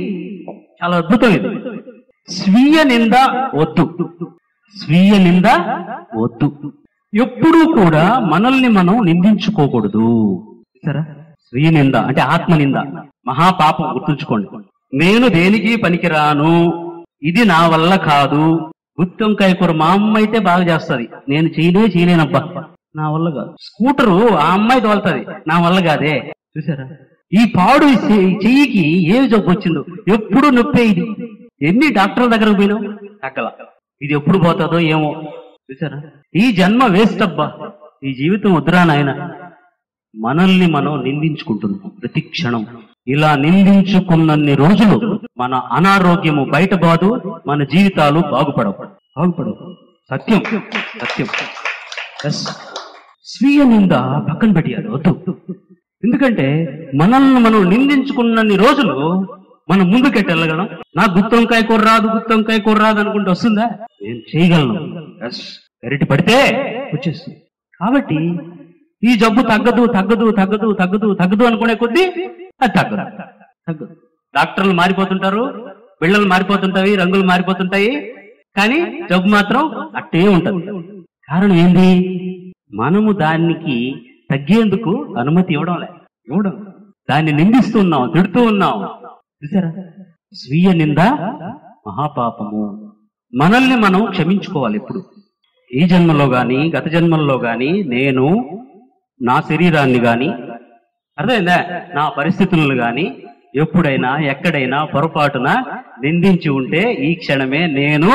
చాలా అద్భుతం ఇది స్వీయ నింద వద్దు స్వీయ నింద వద్దు ఎప్పుడూ కూడా మనల్ని మనం నిందించుకోకూడదు సరే స్వీయ నింద అంటే ఆత్మ నింద మహాపాపం గుర్తుంచుకోండి నేను దేనికి పనికిరాను ఇది నా వల్ల కాదు గుత్తొంకాయ కూర మా అమ్మ అయితే బాగా చేస్తది నేను చేయలే చేయలేనబ్బా నా వల్ల కాదు స్కూటరు ఆ అమ్మాయి తోలుతుంది నా వల్ల కాదే చూసారా ఈ పాడు ఈ చెయ్యి- చెయ్యికి ఏమి జబ్బు వచ్చిందో ఎప్పుడు నొప్పే ఇది ఎన్ని డాక్టర్ల దగ్గరకు పోయినావు తగ్గల ఇది ఎప్పుడు పోతుందో ఏమో చూసారా ఈ జన్మ వేస్ట్ అబ్బా ఈ జీవితం వద్దురా నాయన మనల్ని మనం నిందించుకుంటున్నాం ప్రతి క్షణం ఇలా నిందించుకున్నన్ని రోజులు మన అనారోగ్యము బయటబాదు మన జీవితాలు బాగుపడవు బాగుపడవు సత్యం సత్యం Yes. స్వీయ నింద పక్కన పెట్టాలి వద్దు ఎందుకంటే మనల్ని మనం నిందించుకున్నన్ని రోజులు మనం ముందుకెట్టి వెళ్ళగలం నా గుత్తొంకాయ కూర రాదు గుత్తొంకాయ కూర రాదు అనుకుంటే వస్తుందా నేను చేయగలను ఎస్ గరిటి పడితే వచ్చేస్తుంది కాబట్టి ఈ జబ్బు తగ్గదు తగ్గదు తగ్గదు తగ్గదు తగ్గదు అనుకునే కొద్దీ అది తగ్గదు తగ్గదు డాక్టర్లు మారిపోతుంటారు బిళ్ళలు మారిపోతుంటాయి రంగులు మారిపోతుంటాయి కానీ జబ్బు మాత్రం అట్టే ఉంటది కారణం ఏంది మనము దానికి తగ్గేందుకు అనుమతి ఇవ్వడం లే ఇవ్వడం దాన్ని నిందిస్తున్నాం తిడుతూ ఉన్నాం చూసారా స్వీయ నింద మహాపాపము మనల్ని మనం క్షమించుకోవాలి ఇప్పుడు ఈ జన్మలో గాని గత జన్మల్లో గాని నేను నా శరీరాన్ని గాని అర్థమైందా నా పరిస్థితులను గాని ఎప్పుడైనా ఎక్కడైనా పొరపాటున నిందించి ఉంటే ఈ క్షణమే నేను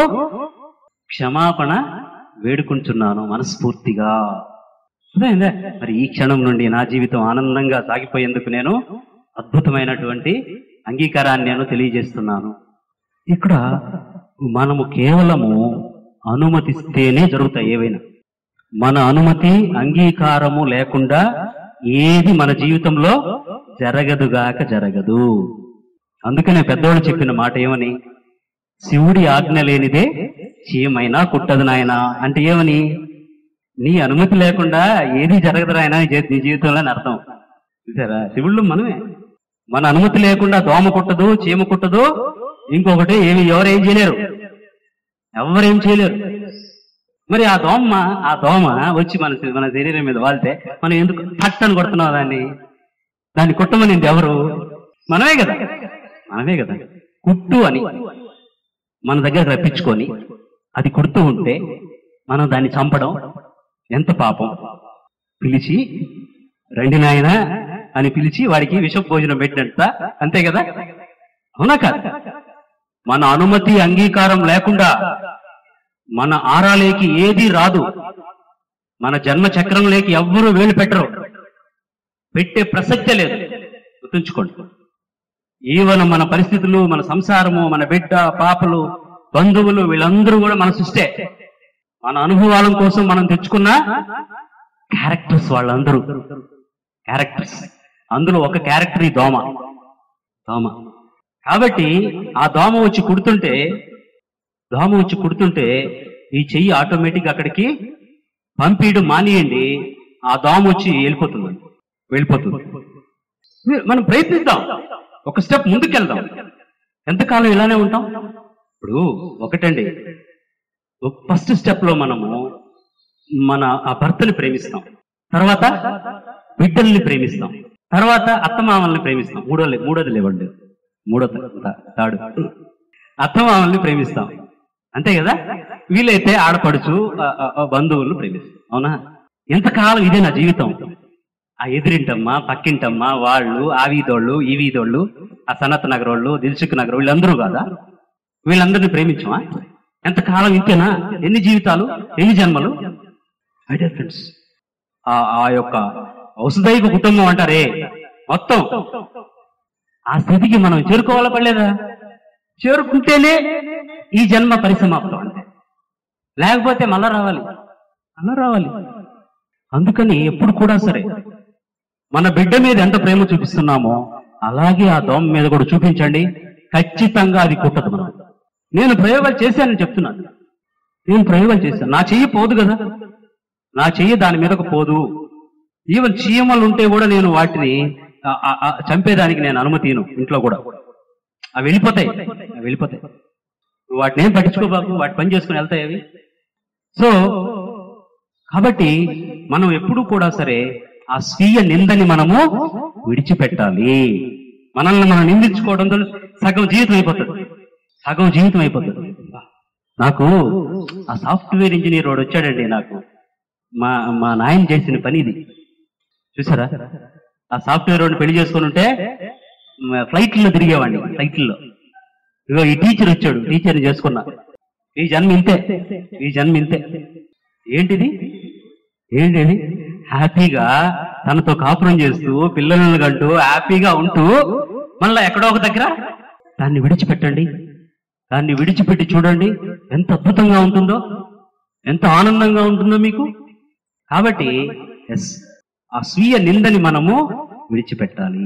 క్షమాపణ వేడుకుంటున్నాను మనస్ఫూర్తిగా అర్థమైందా మరి ఈ క్షణం నుండి నా జీవితం ఆనందంగా సాగిపోయేందుకు నేను అద్భుతమైనటువంటి అంగీకారాన్ని నేను తెలియజేస్తున్నాను ఇక్కడ మనము కేవలము అనుమతిస్తేనే జరుగుతాయి ఏవైనా మన అనుమతి అంగీకారము లేకుండా ఏది మన జీవితంలో జరగదుగాక జరగదు అందుకనే పెద్దవాళ్ళు చెప్పిన మాట ఏమని శివుడి ఆజ్ఞ లేనిదే చీమైనా కుట్టదు నాయన అంటే ఏమని నీ అనుమతి లేకుండా ఏది జరగదు నాయన నీ జీ- నీ జీవితంలో అని అర్థం చూసారా శివుళ్ళు మనమే మన అనుమతి లేకుండా దోమ కుట్టదు చీమ కుట్టదు ఇంకొకటి ఏమి ఎవరేం చేయలేరు ఎవరేం చేయలేరు మరి ఆ దోమ ఆ దోమ వచ్చి మన మన శరీరం మీద వాళ్తే మనం ఎందుకు పట్టని కొడుతున్నాం దాన్ని దాన్ని కుట్టమనింది ఎవరు మనమే కదా మనమే కదా కుట్టు అని మన దగ్గర రప్పించుకొని అది కుడుతూ ఉంటే మనం దాన్ని చంపడం ఎంత పాపం పిలిచి రండి నాయన అని పిలిచి వాడికి విష భోజనం పెట్టినట్ట అంతే కదా అవునా కాదు మన అనుమతి అంగీకారం లేకుండా మన ఆరాలేకి ఏది రాదు మన జన్మ చక్రంలోకి ఎవ్వరూ వేలు పెట్టరు పెట్టే ప్రసక్తే లేదు గుర్తుంచుకోండి ఈవెన్ మన పరిస్థితులు మన సంసారము మన బిడ్డ పాపలు బంధువులు వీళ్ళందరూ కూడా మన సృష్టే మన అనుభవాల కోసం మనం తెచ్చుకున్న క్యారెక్టర్స్ వాళ్ళందరూ క్యారెక్టర్స్ అందులో ఒక క్యారెక్టర్ ఈ దోమ దోమ కాబట్టి ఆ దోమ వచ్చి కుడుతుంటే దోమ వచ్చి కుడుతుంటే ఈ చెయ్యి ఆటోమేటిక్ అక్కడికి పంపిడు మానేయండి ఆ దోమ వచ్చి వెళ్ళిపోతుంది వెళ్ళిపోతుంది మనం ప్రయత్నిద్దాం ఒక స్టెప్ ముందుకెళ్దాం ఎంతకాలం ఇలానే ఉంటాం ఇప్పుడు ఒకటండి ఫస్ట్ స్టెప్ లో మనము మన ఆ భర్తని ప్రేమిస్తాం తర్వాత బిడ్డల్ని ప్రేమిస్తాం తర్వాత అత్తమామల్ని ప్రేమిస్తాం మూడో మూడోది లేవండి మూడో త- తాడు అత్తమామల్ని ప్రేమిస్తాం అంతే కదా వీలైతే ఆడపడుచు ఆ, ఆ, ఆ బంధువులను ప్రేమిస్తాం అవునా ఎంతకాలం ఇదే నా జీవితం ఆ ఎదిరింటమ్మా పక్కింటమ్మా వాళ్ళు ఆ వీధోళ్ళు ఈ వీధోళ్ళు ఆ సనత్ నగర్ వాళ్ళు దిల్సుఖ్ నగర్ వీళ్ళందరూ కాదా వీళ్ళందరినీ ప్రేమించమా ఎంతకాలం ఇంతేనా ఎన్ని జీవితాలు ఎన్ని జన్మలు ఐడియా ఫ్రెండ్స్ ఆ ఆ యొక్క ఔషధైక కుటుంబం అంటారే మొత్తం ఆ స్థితికి మనం చేరుకోవాలా పడలేదా చేరుకుంటేనే ఈ జన్మ పరిసమాప్తం అంటే లేకపోతే మళ్ళా రావాలి మళ్ళా రావాలి అందుకని ఎప్పుడు కూడా సరే మన బిడ్డ మీద ఎంత ప్రేమ చూపిస్తున్నామో అలాగే ఆ దోమ మీద కూడా చూపించండి ఖచ్చితంగా అది కుట్టదు మనం నేను ప్రయోగాలు చేశానని చెప్తున్నాను నేను ప్రయోగాలు చేశాను నా చెయ్యి పోదు కదా నా చెయ్యి దాని మీదకు పోదు ఈవెన్ చీమలు ఉంటే కూడా నేను వాటిని ఆ, ఆ, ఆ, చంపేదానికి నేను అనుమతిను ఇంట్లో కూడా అవి వెళ్ళిపోతాయి అవి వెళ్ళిపోతాయి నువ్వు వాటిని ఏం పట్టించుకోబాకు వాటి పని చేసుకుని వెళ్తాయి అవి సో కాబట్టి మనం ఎప్పుడు కూడా సరే ఆ స్వీయ నిందని మనము విడిచిపెట్టాలి మనల్ని మనం నిందించుకోవడంతో సగం జీవితం అయిపోతుంది సగం జీవితం అయిపోతుంది నాకు ఆ సాఫ్ట్వేర్ ఇంజనీర్ వాడు వచ్చాడండి నాకు మా మా నాయన చేసిన పని ఇది చూసారా ఆ సాఫ్ట్వేర్ వాడిని పెళ్లి చేసుకుని ఉంటే మ, ఫ్లైట్లో తిరిగేవాడిని ఫ్లైట్లో ఇగో ఈ టీచర్ వచ్చాడు టీచర్ని చేసుకున్నా ఈ జన్మ ఇంతే ఈ జన్మ ఇంతే ఏంటిది ఏంటిది హ్యాపీగా తనతో కాపురం చేస్తూ పిల్లలను కంటూ హ్యాపీగా ఉంటూ మళ్ళా ఎక్కడో ఒక దగ్గర దాన్ని విడిచిపెట్టండి దాన్ని విడిచిపెట్టి చూడండి ఎంత అద్భుతంగా ఉంటుందో ఎంత ఆనందంగా ఉంటుందో మీకు కాబట్టి ఎస్ ఆ స్వీయ నిందని మనము విడిచిపెట్టాలి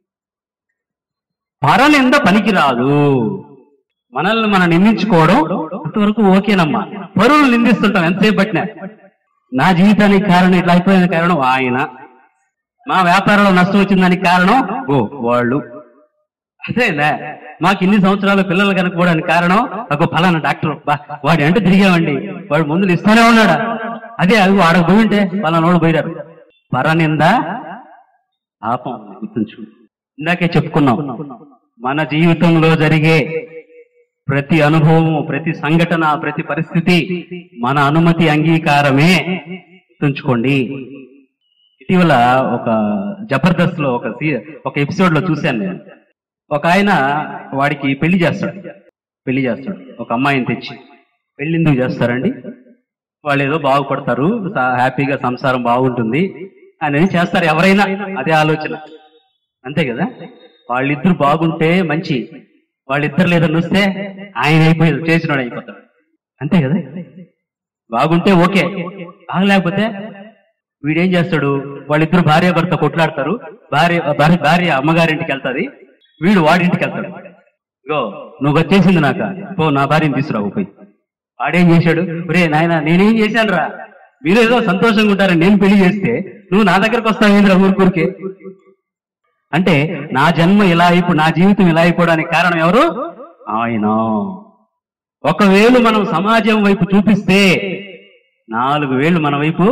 పరనింద పనికిరాదు మనల్ని మనం నిందించుకోవడం అంతవరకు ఓకేనమ్మా పరువులు నిందిస్తుంటాం ఎంతసేపు పట్టినా నా జీవితానికి కారణం ఇట్లా అయిపోయిన కారణం ఆయన మా వ్యాపారంలో నష్టం వచ్చిందానికి కారణం ఓ వాళ్ళు అదేనా మాకు ఇన్ని సంవత్సరాలు పిల్లలు కనుక్కోవడానికి కారణం ఒక ఫలానా డాక్టర్ బా వాడి అంటే తిరిగామండి వాడు ముందులు ఇస్తానే ఉన్నాడా అదే అవి వాడకు పోయి ఉంటే ఫలానా వాళ్ళు పోయారు పరనింద పాపం గుర్తుంచు ఇందాకే చెప్పుకున్నాం మన జీవితంలో జరిగే ప్రతి అనుభవం ప్రతి సంఘటన ప్రతి పరిస్థితి మన అనుమతి అంగీకారమే గుర్తుంచుకోండి ఇటీవల ఒక జబర్దస్త్ లో ఒక సీ- ఒక ఎపిసోడ్ లో చూశాను నేను ఒక ఆయన వాడికి పెళ్లి చేస్తాడు పెళ్లి చేస్తాడు ఒక అమ్మాయిని తెచ్చి పెళ్లి ఎందుకు చేస్తారండి వాళ్ళు ఏదో బాగుపడతారు సా- హ్యాపీగా సంసారం బాగుంటుంది అని చేస్తారు ఎవరైనా అదే ఆలోచన అంతే కదా వాళ్ళిద్దరు బాగుంటే మంచి వాళ్ళిద్దరు లేదని వస్తే ఆయన అయిపోయి చేసినాడు అయిపోతాడు అంతే కదా బాగుంటే ఓకే బాగలేకపోతే వీడేం చేస్తాడు వాళ్ళిద్దరు భార్య భర్త కొట్లాడతారు భార్య భార్య- భార్య అమ్మగారింటికి వెళ్తాది వీడు వాడింటికి వెళ్తాడు గో నువ్వు వచ్చేసింది నాక పో నా భార్యని తీసుకురావు పోయి వాడేం చేశాడు ఒరే నాయన నేనేం చేశాను రా మీరు ఏదో సంతోషంగా ఉంటారని నేను పెళ్లి చేస్తే నువ్వు నా దగ్గరకు వస్తావు ఏంద్రా ఊరికూరికే అంటే నా జన్మ ఇలా అయిపో నా జీవితం ఇలా అయిపోవడానికి కారణం ఎవరు ఆయన ఒక వేలు మనం సమాజం వైపు చూపిస్తే నాలుగు వేలు మన వైపు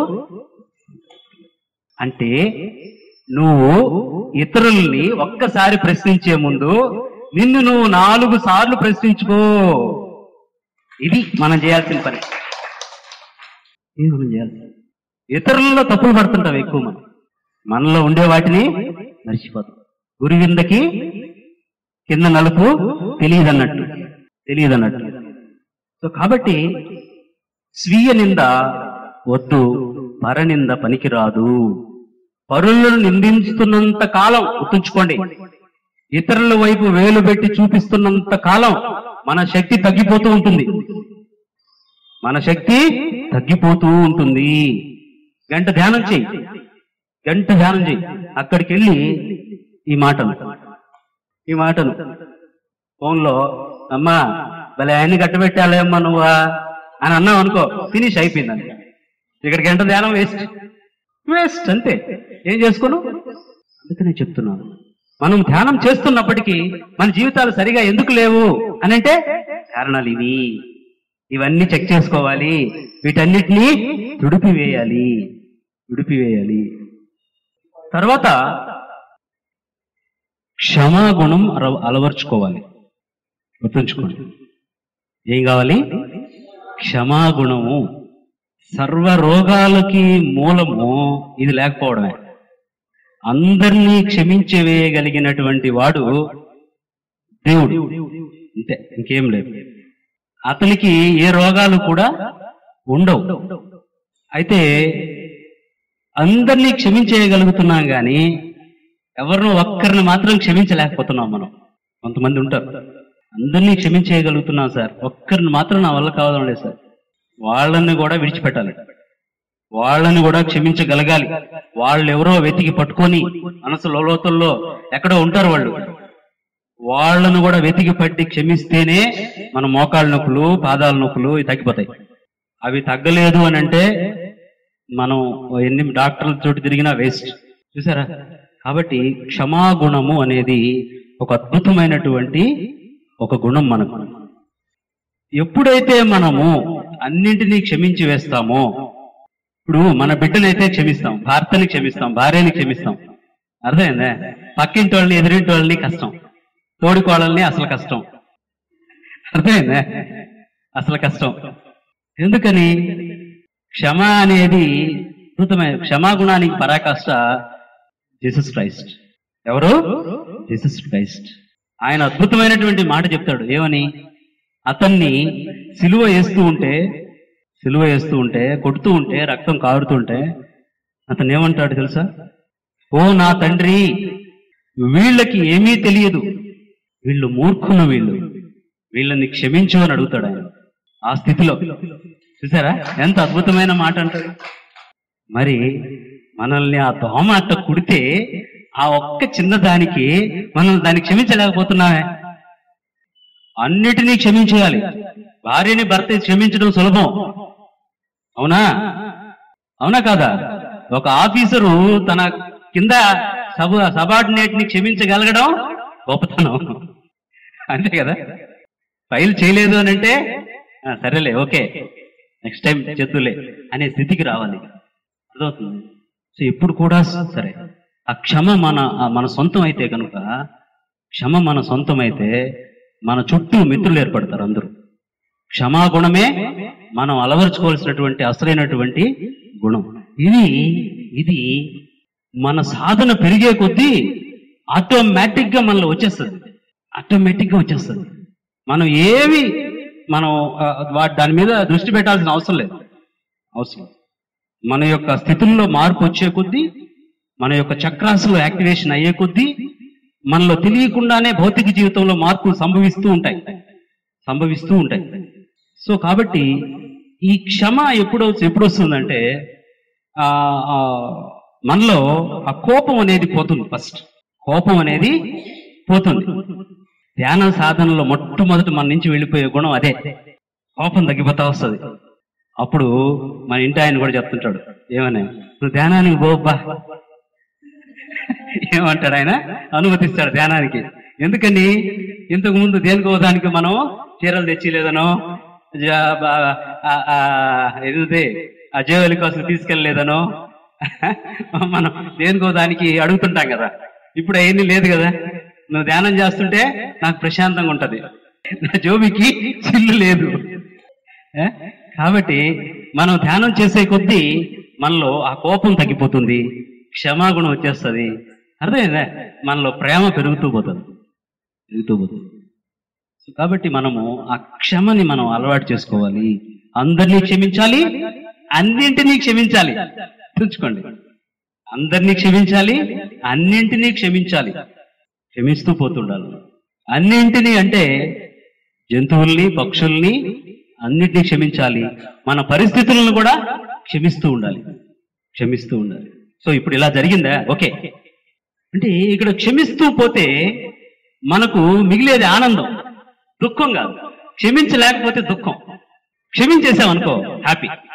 అంటే నువ్వు ఇతరుల్ని ఒక్కసారి ప్రశ్నించే ముందు నిన్ను నువ్వు నాలుగు సార్లు ప్రశ్నించుకో ఇది మనం చేయాల్సిన పని ఇది మనం చేయాల్సిన ఇతరులలో తప్పులు పడుతుంటాం ఎక్కువ మనం మనలో ఉండే వాటిని మర్చిపోతాం గురి విందకి కింద నలుపు తెలియదన్నట్టు తెలియదన్నట్టు సో కాబట్టి స్వీయ నింద వద్దు పరనింద పనికిరాదు పరులను నిందిస్తున్నంత కాలం గుర్తుంచుకోండి ఇతరుల వైపు వేలు పెట్టి చూపిస్తున్నంత కాలం మన శక్తి తగ్గిపోతూ ఉంటుంది మన శక్తి తగ్గిపోతూ ఉంటుంది గంట ధ్యానం చెయ్యి గంట ధ్యానం చెయ్యి అక్కడికి వెళ్ళి ఈ మాటను ఈ మాటను ఫోన్లో అమ్మా భలే ఆయన్ని కట్టబెట్టాలే అమ్మా నువ్వా అని అన్నావు అనుకో ఫినిష్ అయిపోయింది అంతే ఇక్కడ గంట ధ్యానం వేస్ట్ వేస్ట్ అంతే ఏం చేసుకోను అందుకనే చెప్తున్నాను మనం ధ్యానం చేస్తున్నప్పటికీ మన జీవితాలు సరిగా ఎందుకు లేవు అని అంటే కారణాలు ఇవి ఇవన్నీ చెక్ చేసుకోవాలి వీటన్నిటినీ తుడిపివేయాలి తుడిపివేయాలి తర్వాత క్షమాగుణం అర- అలవర్చుకోవాలి గుర్తుంచుకోండి ఏం కావాలి క్షమాగుణము సర్వ రోగాలకి మూలము ఇది లేకపోవడమే అందరినీ క్షమించవేయగలిగినటువంటి వాడు దేవుడు అంతే ఇంకేం లేదు అతనికి ఏ రోగాలు కూడా ఉండవు అయితే అందరినీ క్షమించేయగలుగుతున్నాం కానీ ఎవరినో ఒక్కరిని మాత్రం క్షమించలేకపోతున్నాం మనం కొంతమంది ఉంటారు అందరినీ క్షమించేయగలుగుతున్నాం సార్ ఒక్కరిని మాత్రం నా వల్ల కావడం లేదు సార్ వాళ్ళని కూడా విడిచిపెట్టాలి వాళ్ళని కూడా క్షమించగలగాలి వాళ్ళు ఎవరో వెతికి పట్టుకొని మనసు లోతుల్లో ఎక్కడో ఉంటారు వాళ్ళు వాళ్ళను కూడా వెతికి పట్టి క్షమిస్తేనే మన మోకాళ్ళ నొప్పులు పాదాల నొప్పులు ఇవి తగ్గిపోతాయి అవి తగ్గలేదు అని అంటే మనం ఎన్ని డాక్టర్ల చోటు తిరిగినా వేస్ట్ చూసారా కాబట్టి క్షమాగుణము అనేది ఒక అద్భుతమైనటువంటి ఒక గుణం మనకు ఎప్పుడైతే మనము అన్నింటినీ క్షమించి వేస్తామో ఇప్పుడు మన బిడ్డనైతే క్షమిస్తాం భర్తని క్షమిస్తాం భార్యని క్షమిస్తాం అర్థమైందా పక్కింటి వాళ్ళని ఎదురింటి వాళ్ళని కష్టం తోడికోళ్ళని అసలు కష్టం అర్థమైందా అసలు కష్టం ఎందుకని క్షమ అనేది అద్భుతమైన క్షమాగుణానికి పరాకాష్ట జీసస్ క్రైస్ట్ ఎవరు జీసస్ క్రైస్ట్ ఆయన అద్భుతమైనటువంటి మాట చెప్తాడు ఏమని అతన్ని సిలువ వేస్తూ ఉంటే సిలువ వేస్తూ ఉంటే కొడుతూ ఉంటే రక్తం కారుతుంటే అతను ఏమంటాడు తెలుసా ఓ నా తండ్రి వీళ్ళకి ఏమీ తెలియదు వీళ్ళు మూర్ఖులు వీళ్ళు వీళ్ళని క్షమించు అని అడుగుతాడు ఆయన ఆ స్థితిలో చూసారా ఎంత అద్భుతమైన మాట అంటాడు మరి మనల్ని ఆ దోమ అట్ట కుడితే ఆ ఒక్క చిన్న దానికి మనం దాన్ని క్షమించలేకపోతున్నామే అన్నిటినీ క్షమించేయాలి భార్యని భర్త క్షమించడం సులభం అవునా అవునా కాదా ఒక ఆఫీసరు తన కింద సబ సబార్డినేట్ ని క్షమించగలగడం గొప్పతనం అంతే కదా ఫైల్ చేయలేదు అని అంటే "ఆ, సరేలే ఓకే నెక్స్ట్ టైం చేద్దులే అనే స్థితికి రావాలి అర్థమవుతుంది సో ఎప్పుడు కూడా సరే ఆ క్షమ మన ఆ మన సొంతం అయితే కనుక క్షమ మన సొంతం అయితే మన చుట్టూ మిత్రులు ఏర్పడతారు అందరూ క్షమాగుణమే మనం అలవరుచుకోవాల్సినటువంటి అసలైనటువంటి గుణం ఇది ఇది మన సాధన పెరిగే కొద్దీ ఆటోమేటిక్ గా మనలో వచ్చేస్తుంది ఆటోమేటిక్ గా వచ్చేస్తుంది మనం ఏవి మనం ఆ, వా- దాని మీద దృష్టి పెట్టాల్సిన అవసరం లేదు అవసరం లేదు. మన యొక్క స్థితుల్లో మార్పు వచ్చే కొద్దీ మన యొక్క చక్రాసులు యాక్టివేషన్ అయ్యే కొద్దీ మనలో తెలియకుండానే భౌతిక జీవితంలో మార్పులు సంభవిస్తూ ఉంటాయి సంభవిస్తూ ఉంటాయి సో కాబట్టి ఈ క్షమ ఎప్పుడు ఎప్పుడు వస్తుందంటే ఆ ఆ, మనలో ఆ కోపం అనేది పోతుంది ఫస్ట్ కోపం అనేది పోతుంది ధ్యాన సాధనలో మొట్టమొదటి మన నుంచి వెళ్ళిపోయే గుణం అదే కోపం తగ్గిపోతా వస్తుంది అప్పుడు మన ఇంటి ఆయన కూడా చెప్తుంటాడు ఏమని నువ్వు ధ్యానానికి పోబ్బా ఏమంటాడు ఆయన అనుమతిస్తాడు ధ్యానానికి ఎందుకని ఇంతకు ముందు దేనికో దానికి మనం చీరలు తెచ్చిలేదనో జా- బా- ఆ- ఆ ఏది ఆ జేవలి కోసం తీసుకెళ్ళలేదనో మనం దేనికో దానికి అడుగుతుంటాం కదా ఇప్పుడు అవన్నీ లేదు కదా నువ్వు ధ్యానం చేస్తుంటే నాకు ప్రశాంతంగా ఉంటది నా జోబికి చిల్లు లేదు ఏ? కాబట్టి మనం ధ్యానం చేసే కొద్దీ మనలో ఆ కోపం తగ్గిపోతుంది క్షమాగుణం వచ్చేస్తుంది అర్థమైందా మనలో ప్రేమ పెరుగుతూ పోతుంది పెరుగుతూ పోతుంది సో కాబట్టి మనము ఆ క్షమని మనం అలవాటు చేసుకోవాలి అందరినీ క్షమించాలి అన్నింటినీ క్షమించాలి తెలుసుకోండి అందరినీ క్షమించాలి అన్నింటినీ క్షమించాలి క్షమిస్తూ పోతుండాలి అన్నింటినీ అంటే జంతువుల్ని పక్షుల్ని అన్నిటినీ క్షమించాలి మన పరిస్థితులను కూడా క్షమిస్తూ ఉండాలి క్షమిస్తూ ఉండాలి సో ఇప్పుడు ఇలా జరిగిందా ఓకే అంటే ఇక్కడ క్షమిస్తూ పోతే మనకు మిగిలేది ఆనందం దుఃఖం కాదు క్షమించలేకపోతే దుఃఖం క్షమించేసాం అనుకో హ్యాపీ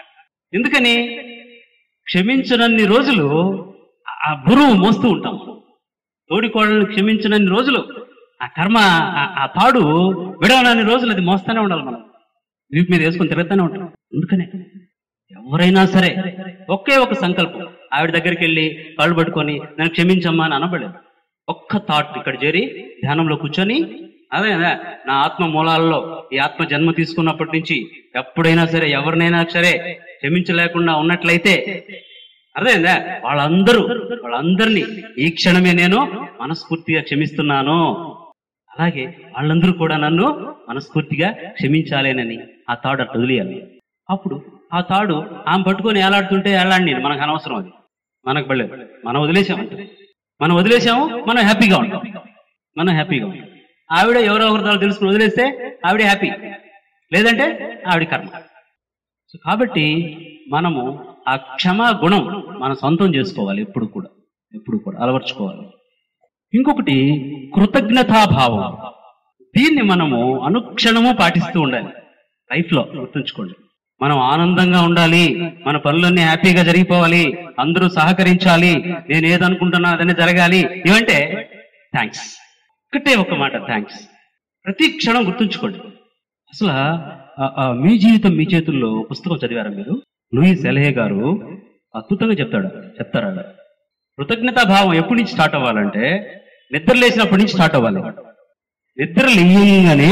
ఎందుకని క్షమించనన్ని రోజులు ఆ- ఆ బరువు మోస్తూ ఉంటాం తోడి కోడలను క్షమించనన్ని రోజులు ఆ కర్మ ఆ- ఆ తాడు విడవనన్ని రోజులు అది మోస్తానే ఉండాలి మనం వీపు మీద వేసుకొని తిరుగుతూనే ఉంటాం అందుకనే ఎవరైనా సరే ఒకే ఒక సంకల్పం ఆవిడ దగ్గరికి వెళ్ళి కాళ్ళు పట్టుకొని నన్ను క్షమించమ్మా అని అనబడలేదు ఒక్క థాట్ ఇక్కడ చేరి ధ్యానంలో కూర్చొని అదే అదే నా ఆత్మ మూలాల్లో ఈ ఆత్మ జన్మ తీసుకున్నప్పటి నుంచి ఎప్పుడైనా సరే ఎవరినైనా సరే క్షమించలేకుండా ఉన్నట్లయితే అర్థమైందా వాళ్ళందరూ వాళ్ళందరినీ ఈ క్షణమే నేను మనస్ఫూర్తిగా క్షమిస్తున్నాను అలాగే వాళ్ళందరూ కూడా నన్ను మనస్ఫూర్తిగా క్షమించాలేనని ఆ తాడు అట్లా వదిలేయాలి అప్పుడు ఆ తాడు ఆమె పట్టుకొని ఏలాడుతుంటే ఏలాడి నేను మనకు అనవసరం అది మనకు పడలేదు మనం వదిలేసామంటే మనం వదిలేసాము మనం హ్యాపీగా ఉంటాం మనం హ్యాపీగా ఉంటాం ఆవిడ ఎవరో ఒకరితో తెలుసుకుని వదిలేస్తే ఆవిడ హ్యాపీ లేదంటే ఆవిడ కర్మ సో కాబట్టి మనము ఆ క్షమా గుణం మన సొంతం చేసుకోవాలి ఎప్పుడు కూడా ఎప్పుడు కూడా అలవర్చుకోవాలి ఇంకొకటి కృతజ్ఞతాభావం దీన్ని మనము అనుక్షణము పాటిస్తూ ఉండాలి లైఫ్ లో గుర్తుంచుకోండి మనం ఆనందంగా ఉండాలి మన పనులన్నీ హ్యాపీగా జరిగిపోవాలి అందరూ సహకరించాలి నేను ఏదనుకుంటున్నా అదనే జరగాలి ఏమంటే థ్యాంక్స్ ఒకటే ఒక మాట థ్యాంక్స్ ప్రతి క్షణం గుర్తుంచుకోండి అసలు ఆ- ఆ మీ జీవితం మీ చేతుల్లో పుస్తకం చదివారా మీరు లూయిస్ ఎలహే గారు అద్భుతంగా చెప్తాడు చెప్తారా కృతజ్ఞతా భావం ఎప్పటి నుంచి స్టార్ట్ అవ్వాలంటే నిద్ర లేచినప్పటి నుంచి స్టార్ట్ అవ్వాలి నిద్ర లేయగానే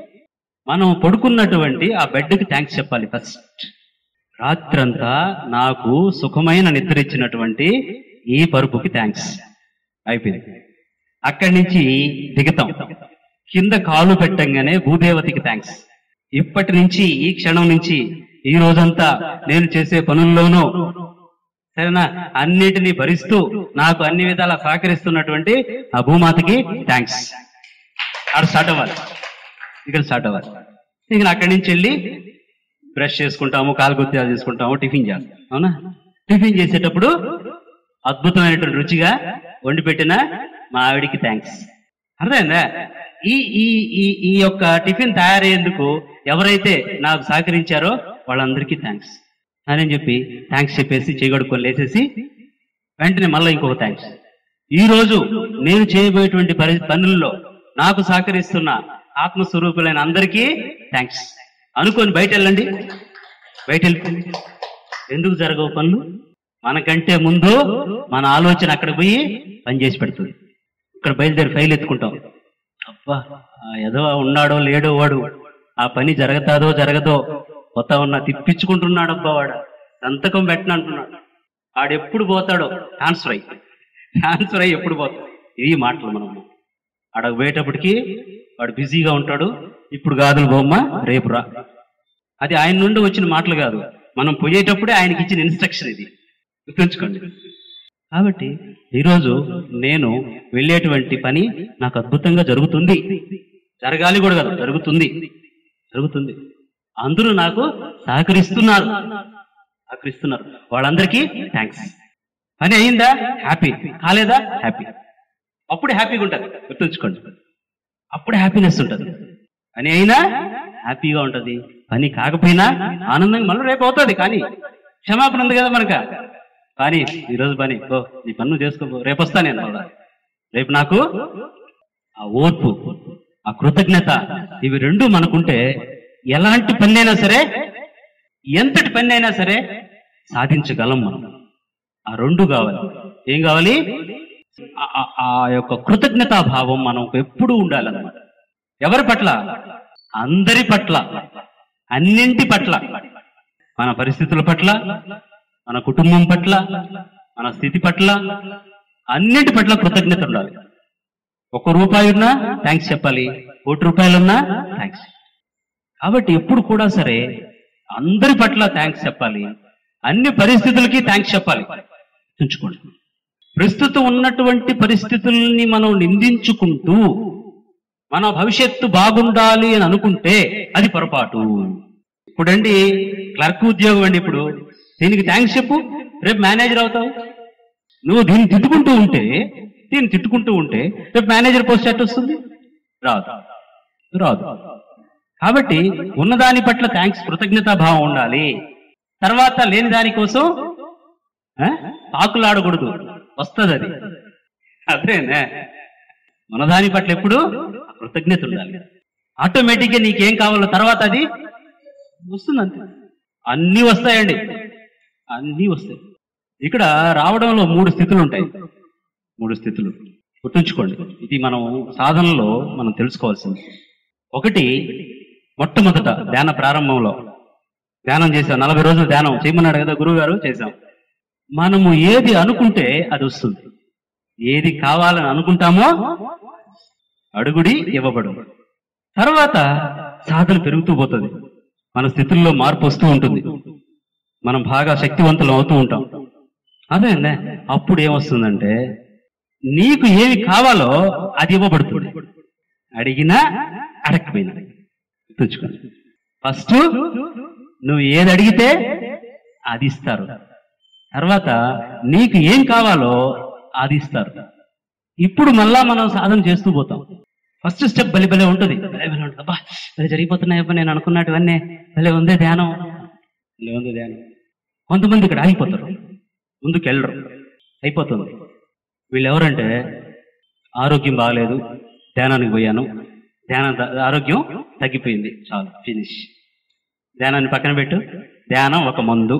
మనం పడుకున్నటువంటి ఆ బెడ్కి థ్యాంక్స్ చెప్పాలి ఫస్ట్ రాత్రంతా నాకు సుఖమైన నిద్ర ఇచ్చినటువంటి ఈ పరుపుకి థ్యాంక్స్ అయిపోయింది అక్కడి నుంచి దిగుతాం కింద కాలు పెట్టంగానే భూదేవతికి థ్యాంక్స్ ఇప్పటి నుంచి ఈ క్షణం నుంచి ఈ రోజంతా నేను చేసే పనుల్లోనూ సరేనా అన్నిటినీ భరిస్తూ నాకు అన్ని విధాలా సహకరిస్తున్నటువంటి ఆ భూమాతకి థ్యాంక్స్ ఆడ స్టార్ట్ అవ్వాలి ఇక్కడ స్టార్ట్ అవ్వాలి ఇక అక్కడి నుంచి వెళ్ళి బ్రష్ చేసుకుంటాము కాలుగొత్తాలు చేసుకుంటాము టిఫిన్ చేస్తాం అవునా టిఫిన్ చేసేటప్పుడు అద్భుతమైనటువంటి రుచిగా వండి పెట్టిన మా ఆవిడికి థ్యాంక్స్ అర్థమైందా ఈ ఈ ఈ ఈ యొక్క టిఫిన్ తయారయ్యేందుకు ఎవరైతే నాకు సహకరించారో వాళ్ళందరికీ థ్యాంక్స్ అని చెప్పి థ్యాంక్స్ చెప్పేసి చేయగడుకొని లేసేసి వెంటనే మళ్ళీ ఇంకొక థ్యాంక్స్ ఈ రోజు నేను చేయబోయేటువంటి పరి పనుల్లో నాకు సహకరిస్తున్న ఆత్మస్వరూపులైన అందరికీ థ్యాంక్స్ అనుకొని బయట వెళ్ళండి బయట వెళ్ళిపోండి ఎందుకు జరగవు పనులు మనకంటే ముందు మన ఆలోచన అక్కడ పోయి పని చేసి పెడుతుంది ఇక్కడ బయలుదేరి ఫైల్ ఎత్తుకుంటాం అబ్బా ఆ ఎదవ ఉన్నాడో లేడో వాడు ఆ పని జరగతాదో జరగదో కొత్త ఉన్న తిప్పించుకుంటున్నాడు అబ్బా వాడు సంతకం పెట్టను అంటున్నాడు వాడు ఎప్పుడు పోతాడో ట్రాన్స్ఫర్ అయ్యి ట్రాన్స్ఫర్ అయ్యి ఎప్పుడు పోతాడు ఇది మాటలు మనం ఆడకు పోయేటప్పటికి వాడు బిజీగా ఉంటాడు ఇప్పుడు గాదులు బొమ్మ రేపు రా అది ఆయన నుండి వచ్చిన మాటలు కాదు మనం పోయేటప్పుడే ఆయనకి ఇచ్చిన ఇన్స్ట్రక్షన్ ఇది గుర్తుంచుకోండి కాబట్టి ఈరోజు నేను వెళ్ళేటువంటి పని నాకు అద్భుతంగా జరుగుతుంది జరగాలి కూడా కదా జరుగుతుంది జరుగుతుంది అందరూ నాకు సహకరిస్తున్నారు సహకరిస్తున్నారు వాళ్ళందరికీ థ్యాంక్స్ పని అయిందా హ్యాపీ కాలేదా హ్యాపీ అప్పుడు హ్యాపీగా ఉంటుంది గుర్తుంచుకోండి అప్పుడు హ్యాపీనెస్ ఉంటుంది పని అయినా హ్యాపీగా ఉంటది పని కాకపోయినా ఆనందంగా మళ్ళీ రేపు అవుతుంది కానీ క్షమాపణ ఉంది కదా మనక కానీ ఈరోజు పని ఓ నీ పన్ను చేసుకో రేపు వస్తా నేను మళ్ళా రేపు నాకు ఆ ఓర్పు ఆ కృతజ్ఞత ఇవి రెండు మనకుంటే ఎలాంటి పని అయినా సరే ఎంతటి పని అయినా సరే సాధించగలం మనం ఆ రెండు కావాలి ఏం కావాలి ఆ- ఆ- ఆ యొక్క కృతజ్ఞతా భావం మనం ఎప్పుడూ ఉండాలన్నమాట ఎవరి పట్ల అందరి పట్ల అన్నింటి పట్ల మన పరిస్థితుల పట్ల మన కుటుంబం పట్ల మన స్థితి పట్ల అన్నింటి పట్ల కృతజ్ఞత ఉండాలి ఒక రూపాయి ఉన్నా థ్యాంక్స్ చెప్పాలి కోటి రూపాయలున్నా థ్యాంక్స్ కాబట్టి ఎప్పుడు కూడా సరే అందరి పట్ల థ్యాంక్స్ చెప్పాలి అన్ని పరిస్థితులకి థ్యాంక్స్ చెప్పాలి గుర్తుంచుకోండి ప్రస్తుతం ఉన్నటువంటి పరిస్థితుల్ని మనం నిందించుకుంటూ మన భవిష్యత్తు బాగుండాలి అని అనుకుంటే అది పొరపాటు ఇప్పుడండి క్లర్క్ ఉద్యోగం అండి ఇప్పుడు దీనికి థ్యాంక్స్ చెప్పు రేపు మేనేజర్ అవుతావు నువ్వు దీన్ని తిట్టుకుంటూ ఉంటే దీన్ని తిట్టుకుంటూ ఉంటే రేపు మేనేజర్ పోస్ట్ ఎట్ వస్తుంది రాదు రాదు కాబట్టి ఉన్నదాని పట్ల థ్యాంక్స్ కృతజ్ఞతా భావం ఉండాలి తర్వాత లేని దానికోసం ఆ, తాకులాడకూడదు వస్తుంది అది అదేనే మన దాని పట్ల ఎప్పుడు కృతజ్ఞత ఉండాలి ఆటోమేటిక్ గా నీకేం కావాలో తర్వాత అది వస్తుంది అంతే అన్నీ వస్తాయండి అన్నీ వస్తాయి ఇక్కడ రావడంలో మూడు స్థితులు ఉంటాయి మూడు స్థితులు గుర్తుంచుకోండి ఇది మనం సాధనలో మనం తెలుసుకోవాల్సింది ఒకటి మొట్టమొదట ధ్యాన ప్రారంభంలో ధ్యానం చేసాం నలభై రోజులు ధ్యానం చేయమన్నాడు కదా గురువు గారు చేశాం మనము ఏది అనుకుంటే అది వస్తుంది ఏది కావాలని అనుకుంటామో అడుగుడి ఇవ్వబడు తర్వాత సాధన పెరుగుతూ పోతుంది మన స్థితుల్లో మార్పు వస్తూ ఉంటుంది మనం బాగా శక్తివంతులం అవుతూ ఉంటాం అదే అండి అప్పుడు ఏమొస్తుందంటే నీకు ఏమి కావాలో అది ఇవ్వబడుతుంది అడిగినా అడగకపోయినా గుర్తుంచుకోండి ఫస్ట్ నువ్వు ఏది అడిగితే అది ఇస్తారు తర్వాత నీకు ఏం కావాలో అది ఇస్తారు ఇప్పుడు మళ్ళా మనం సాధన చేస్తూ పోతాం ఫస్ట్ స్టెప్ బలి బలే ఉంటుంది భలే భలే ఉంటుంది అబ్బా భలే జరిగిపోతున్నాయి అబ్బా నేను అనుకున్నటువన్నీ భలే ఉందే ధ్యానం భలే ఉంది ధ్యానం కొంతమంది ఇక్కడ ఆగిపోతారు ముందుకు వెళ్ళరు అయిపోతుంది వీళ్ళు ఎవరంటే ఆరోగ్యం బాగలేదు ధ్యానానికి పోయాను ధ్యానం త- ఆరోగ్యం తగ్గిపోయింది చాలు ఫినిష్ ధ్యానాన్ని పక్కన పెట్టు ధ్యానం ఒక మందు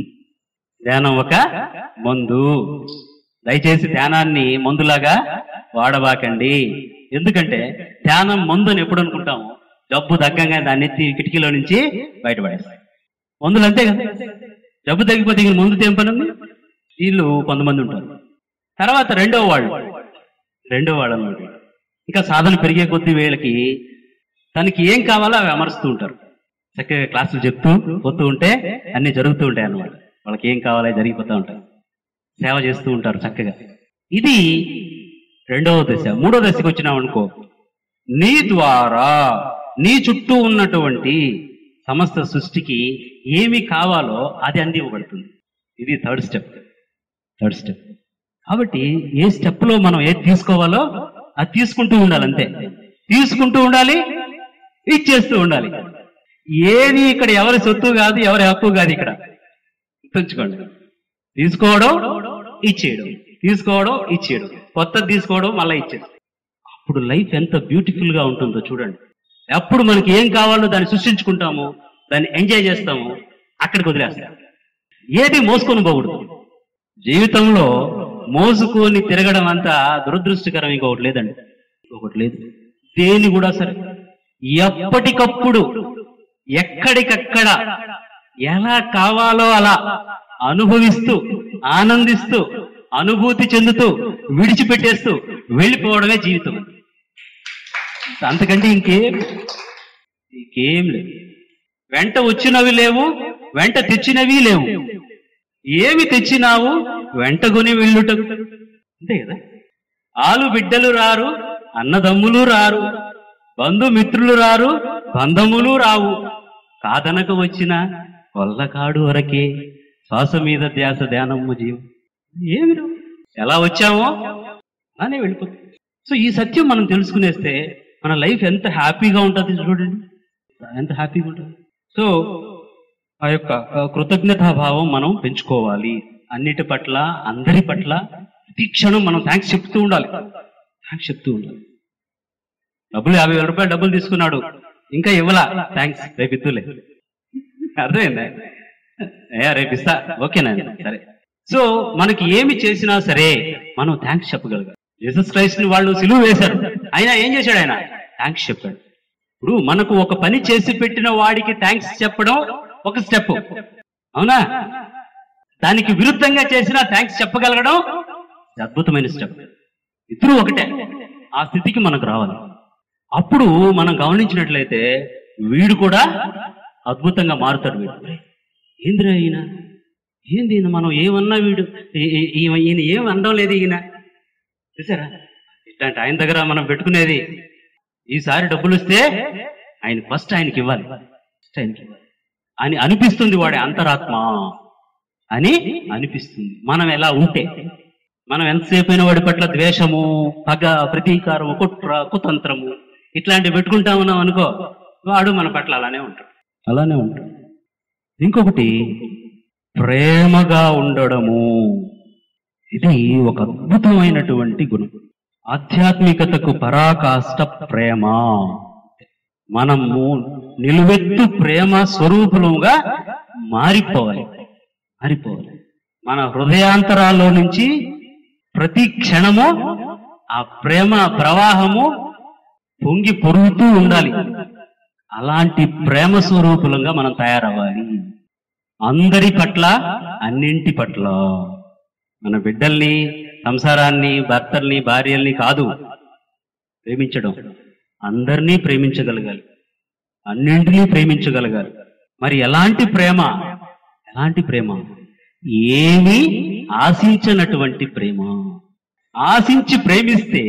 ధ్యానం ఒక మందు దయచేసి ధ్యానాన్ని మందులాగా వాడబాకండి ఎందుకంటే ధ్యానం మందు అని ఎప్పుడు అనుకుంటాము జబ్బు తగ్గంగా దాన్ని ఎత్తి కిటికీలో నుంచి బయటపడేస్తాయి మందులు అంతే కదా జబ్బు తగ్గిపోతే ఇంక మందు ఏం పని ఉంది వీళ్ళు కొంతమంది ఉంటారు తర్వాత రెండవ వాళ్ళు రెండవ వాళ్ళు అన్నమాట ఇంకా సాధన పెరిగే కొద్దీ వీళ్ళకి తనకి ఏం కావాలో అవి అమరుస్తూ ఉంటారు చక్కగా క్లాసులు చెప్తూ పోతూ ఉంటే అన్ని జరుగుతూ ఉంటాయి అన్నమాట వాళ్ళకి ఏం కావాలో అవి జరిగిపోతూ ఉంటాయి సేవ చేస్తూ ఉంటారు చక్కగా ఇది రెండవ దశ మూడో దశకు వచ్చినాం అనుకో నీ ద్వారా నీ చుట్టూ ఉన్నటువంటి సమస్త సృష్టికి ఏమి కావాలో అది అందివ్వబడుతుంది ఇది థర్డ్ స్టెప్ థర్డ్ స్టెప్ కాబట్టి ఏ స్టెప్ లో మనం ఏది తీసుకోవాలో అది తీసుకుంటూ ఉండాలి అంతే తీసుకుంటూ ఉండాలి ఇచ్చేస్తూ ఉండాలి ఏది ఇక్కడ ఎవరి సొత్తు కాదు ఎవరి హక్కు కాదు ఇక్కడ గుర్తుంచుకోండి తీసుకోవడం ఇచ్చేయడం తీసుకోవడం ఇచ్చేయడం కొత్తది తీసుకోవడం మళ్ళీ ఇచ్చేయడం అప్పుడు లైఫ్ ఎంత బ్యూటిఫుల్ గా ఉంటుందో చూడండి అప్పుడు మనకి ఏం కావాలో దాన్ని సృష్టించుకుంటాము దాన్ని ఎంజాయ్ చేస్తాము అక్కడికి వదిలేస్తాం ఏది మోసుకొని పోకూడదు జీవితంలో మోసుకొని తిరగడం అంతా దురదృష్టకరం ఇంకొకటి లేదండి ఇంకొకటి లేదు దేని కూడా సరే ఎప్పటికప్పుడు ఎక్కడికక్కడ ఎలా కావాలో అలా అనుభవిస్తూ ఆనందిస్తూ అనుభూతి చెందుతూ విడిచిపెట్టేస్తూ వెళ్ళిపోవడమే జీవితం అంతకంటే ఇంకేం ఇంకేం లేదు వెంట వచ్చినవి లేవు వెంట తెచ్చినవి లేవు ఏమి తెచ్చినావు వెంట కొని వెళ్ళుట అంతే కదా ఆలు బిడ్డలు రారు అన్నదమ్ములు రారు బంధుమిత్రులు రారు బంధములు రావు కాదనక వచ్చిన వల్లకాడు వరకే శ్వాస మీద ధ్యాస ధ్యానము జీవం ఏమి రావు. ఎలా వచ్చామో అలానే వెళ్ళిపోతుంది సో ఈ సత్యం మనం తెలుసుకునేస్తే మన లైఫ్ ఎంత హ్యాపీగా ఉంటుంది చూడండి ఎంత హ్యాపీగా ఉంటుంది సో ఆ యొక్క ఆ, కృతజ్ఞతాభావం మనం పెంచుకోవాలి అన్నిటి పట్ల అందరి పట్ల ప్రతి క్షణం మనం థ్యాంక్స్ చెప్తూ ఉండాలి థ్యాంక్స్ చెప్తూ ఉండాలి డబ్బులు యాభై వేల రూపాయలు డబ్బులు తీసుకున్నాడు ఇంకా ఇవ్వలా థ్యాంక్స్ రేపు ఇద్దులే అర్థమైందా ఏ రేపు ఇస్తా ఓకేనా సరే సో మనకి ఏమి చేసినా సరే మనం థ్యాంక్స్ చెప్పగలగాలి జీసస్ క్రైస్ట్ ని వాళ్ళు సిలువ వేశారు అయినా ఏం చేశాడు ఆయన థ్యాంక్స్ చెప్పాడు ఇప్పుడు మనకు ఒక పని చేసి పెట్టిన వాడికి థ్యాంక్స్ చెప్పడం ఒక స్టెప్ అవునా దానికి విరుద్ధంగా చేసిన థ్యాంక్స్ చెప్పగలగడం అద్భుతమైన స్టెప్ ఇద్దరు ఒకటే ఆ స్థితికి మనకు రావాలి అప్పుడు మనం గమనించినట్లయితే వీడు కూడా అద్భుతంగా మారుతాడు వీడు ఏంద్రా ఈయన ఏంది ఈయన మనం ఏమన్నా వీడు ఈ- ఈ- ఈ- ఈయన ఏం అనడం లేదు ఈయన చూసారా ఇట్లాంటి ఆయన దగ్గర మనం పెట్టుకునేది ఈసారి డబ్బులు వస్తే ఆయన ఫస్ట్ ఆయనకి ఇవ్వాలి ఫస్ట్ ఆయనకి ఇవ్వాలి అని అనిపిస్తుంది వాడి అంతరాత్మ అని అనిపిస్తుంది మనం ఎలా ఉంటే మనం ఎంతసేపు అయినా వాడి పట్ల ద్వేషము పగ ప్రతీకారము కుట్ర కుతంత్రము ఇట్లాంటివి పెట్టుకుంటా ఉన్నాం అనుకో వాడు మన పట్ల అలానే ఉంటాడు అలానే ఉంటాడు ఇంకొకటి ప్రేమగా ఉండడము ఇది ఒక అద్భుతమైనటువంటి గుణం ఆధ్యాత్మికతకు పరాకాష్ట ప్రేమ మనము నిలువెత్తు ప్రేమ స్వరూపులుగా మారిపోవాలి మారిపోవాలి మన హృదయాంతరాల్లో నుంచి ప్రతి క్షణము ఆ ప్రేమ ప్రవాహము పొంగి పొరుగుతూ ఉండాలి అలాంటి ప్రేమ స్వరూపులంగా మనం తయారవ్వాలి అందరి పట్ల అన్నింటి పట్ల మన బిడ్డల్ని సంసారాన్ని భర్తల్ని భార్యల్ని కాదు ప్రేమించడం అందరినీ ప్రేమించగలగాలి అన్నింటినీ ప్రేమించగలగాలి మరి ఎలాంటి ప్రేమ ఎలాంటి ప్రేమ ఏమీ ఆశించనటువంటి ప్రేమ ఆశించి ప్రేమిస్తే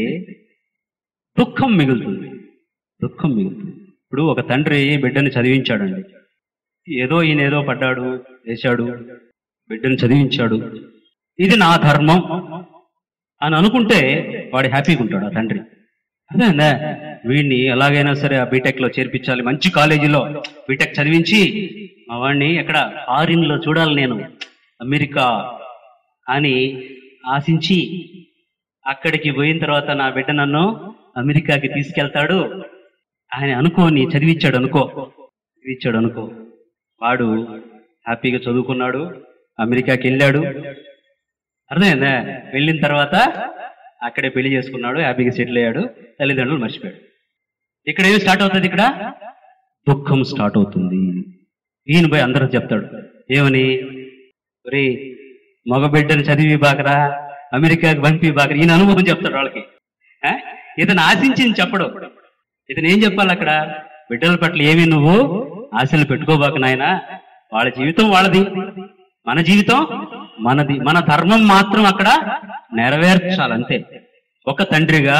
దుఃఖం మిగులుతుంది దుఃఖం మిగులుతుంది ఇప్పుడు ఒక తండ్రి బిడ్డని చదివించాడండి ఏదో ఈయన ఏదో పడ్డాడు వేశాడు బిడ్డను చదివించాడు ఇది నా ధర్మం అని అనుకుంటే వాడు హ్యాపీగా ఉంటాడు ఆ తండ్రి అదేందా వీడిని ఎలాగైనా సరే ఆ బీటెక్ లో చేర్పించాలి మంచి కాలేజీలో బీటెక్ చదివించి మా వాడిని ఎక్కడ ఫారిన్ లో చూడాలి నేను అమెరికా అని ఆశించి అక్కడికి పోయిన తర్వాత నా బిడ్డ నన్ను అమెరికాకి తీసుకెళ్తాడు ఆయన అనుకోని చదివించాడు అనుకో చదివించాడు అనుకో వాడు హ్యాపీగా చదువుకున్నాడు అమెరికాకి వెళ్ళాడు అర్థమైందా వెళ్ళిన తర్వాత అక్కడే పెళ్లి చేసుకున్నాడు హ్యాపీగా సెటిల్ అయ్యాడు తల్లిదండ్రులు మర్చిపోయాడు ఇక్కడ ఏమి స్టార్ట్ అవుతుంది ఇక్కడ దుఃఖం స్టార్ట్ అవుతుంది ఈయన పోయి అందరూ చెప్తాడు ఏమని ఒరే మగ బిడ్డను చదివి బాకరా అమెరికాకి పంపి బాకరా ఈయన అనుభవం చెప్తాడు వాళ్ళకి ఆ? ఇతను ఆశించింది చెప్పడు ఇతను ఏం చెప్పాలి అక్కడ బిడ్డల పట్ల ఏమి నువ్వు ఆశలు పెట్టుకోబాక నాయన వాళ్ళ జీవితం వాళ్ళది మన జీవితం మనది మన ధర్మం మాత్రం అక్కడ నెరవేర్చాలంతే ఒక తండ్రిగా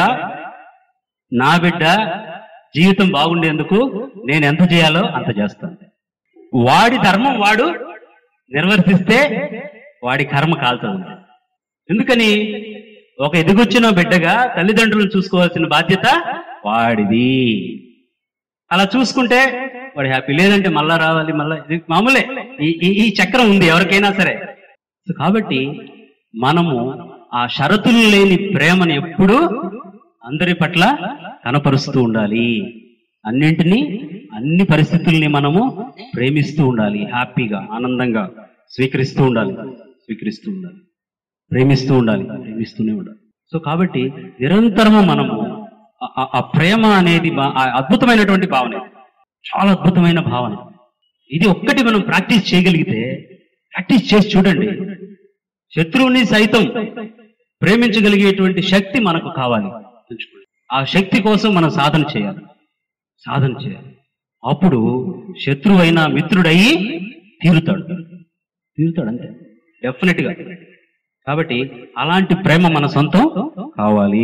నా బిడ్డ జీవితం బాగుండేందుకు నేను ఎంత చేయాలో అంత చేస్తాను వాడి ధర్మం వాడు నిర్వర్తిస్తే వాడి కర్మ కాలుతుంది ఎందుకని ఒక ఎదిగొచ్చిన బిడ్డగా తల్లిదండ్రులను చూసుకోవాల్సిన బాధ్యత వాడిది అలా చూసుకుంటే వాడు హ్యాపీ లేదంటే మళ్ళా రావాలి మళ్ళా ఇది మామూలే ఈ ఈ- ఈ చక్రం ఉంది ఎవరికైనా సరే సో కాబట్టి మనము ఆ షరతులు లేని ప్రేమను ఎప్పుడూ అందరి పట్ల కనపరుస్తూ ఉండాలి అన్నింటినీ అన్ని పరిస్థితుల్ని మనము ప్రేమిస్తూ ఉండాలి హ్యాపీగా ఆనందంగా స్వీకరిస్తూ ఉండాలి స్వీకరిస్తూ ఉండాలి ప్రేమిస్తూ ఉండాలి ప్రేమిస్తూనే ఉండాలి సో కాబట్టి నిరంతరము మనము ఆ- ఆ- ఆ ప్రేమ అనేది బా- ఆ అద్భుతమైనటువంటి భావన ఇది. చాలా అద్భుతమైన భావన ఇది ఒక్కటి మనం ప్రాక్టీస్ చేయగలిగితే ప్రాక్టీస్ చేసి చూడండి శత్రువుని సైతం ప్రేమించగలిగేటువంటి శక్తి మనకు కావాలి గుర్తుంచుకోండి. ఆ శక్తి కోసం మనం సాధన చేయాలి సాధన చేయాలి అప్పుడు శత్రువైన మిత్రుడయి తీరుతాడు తీరుతాడు అంతే డెఫినెట్ గా కాబట్టి అలాంటి ప్రేమ మన సొంతం కావాలి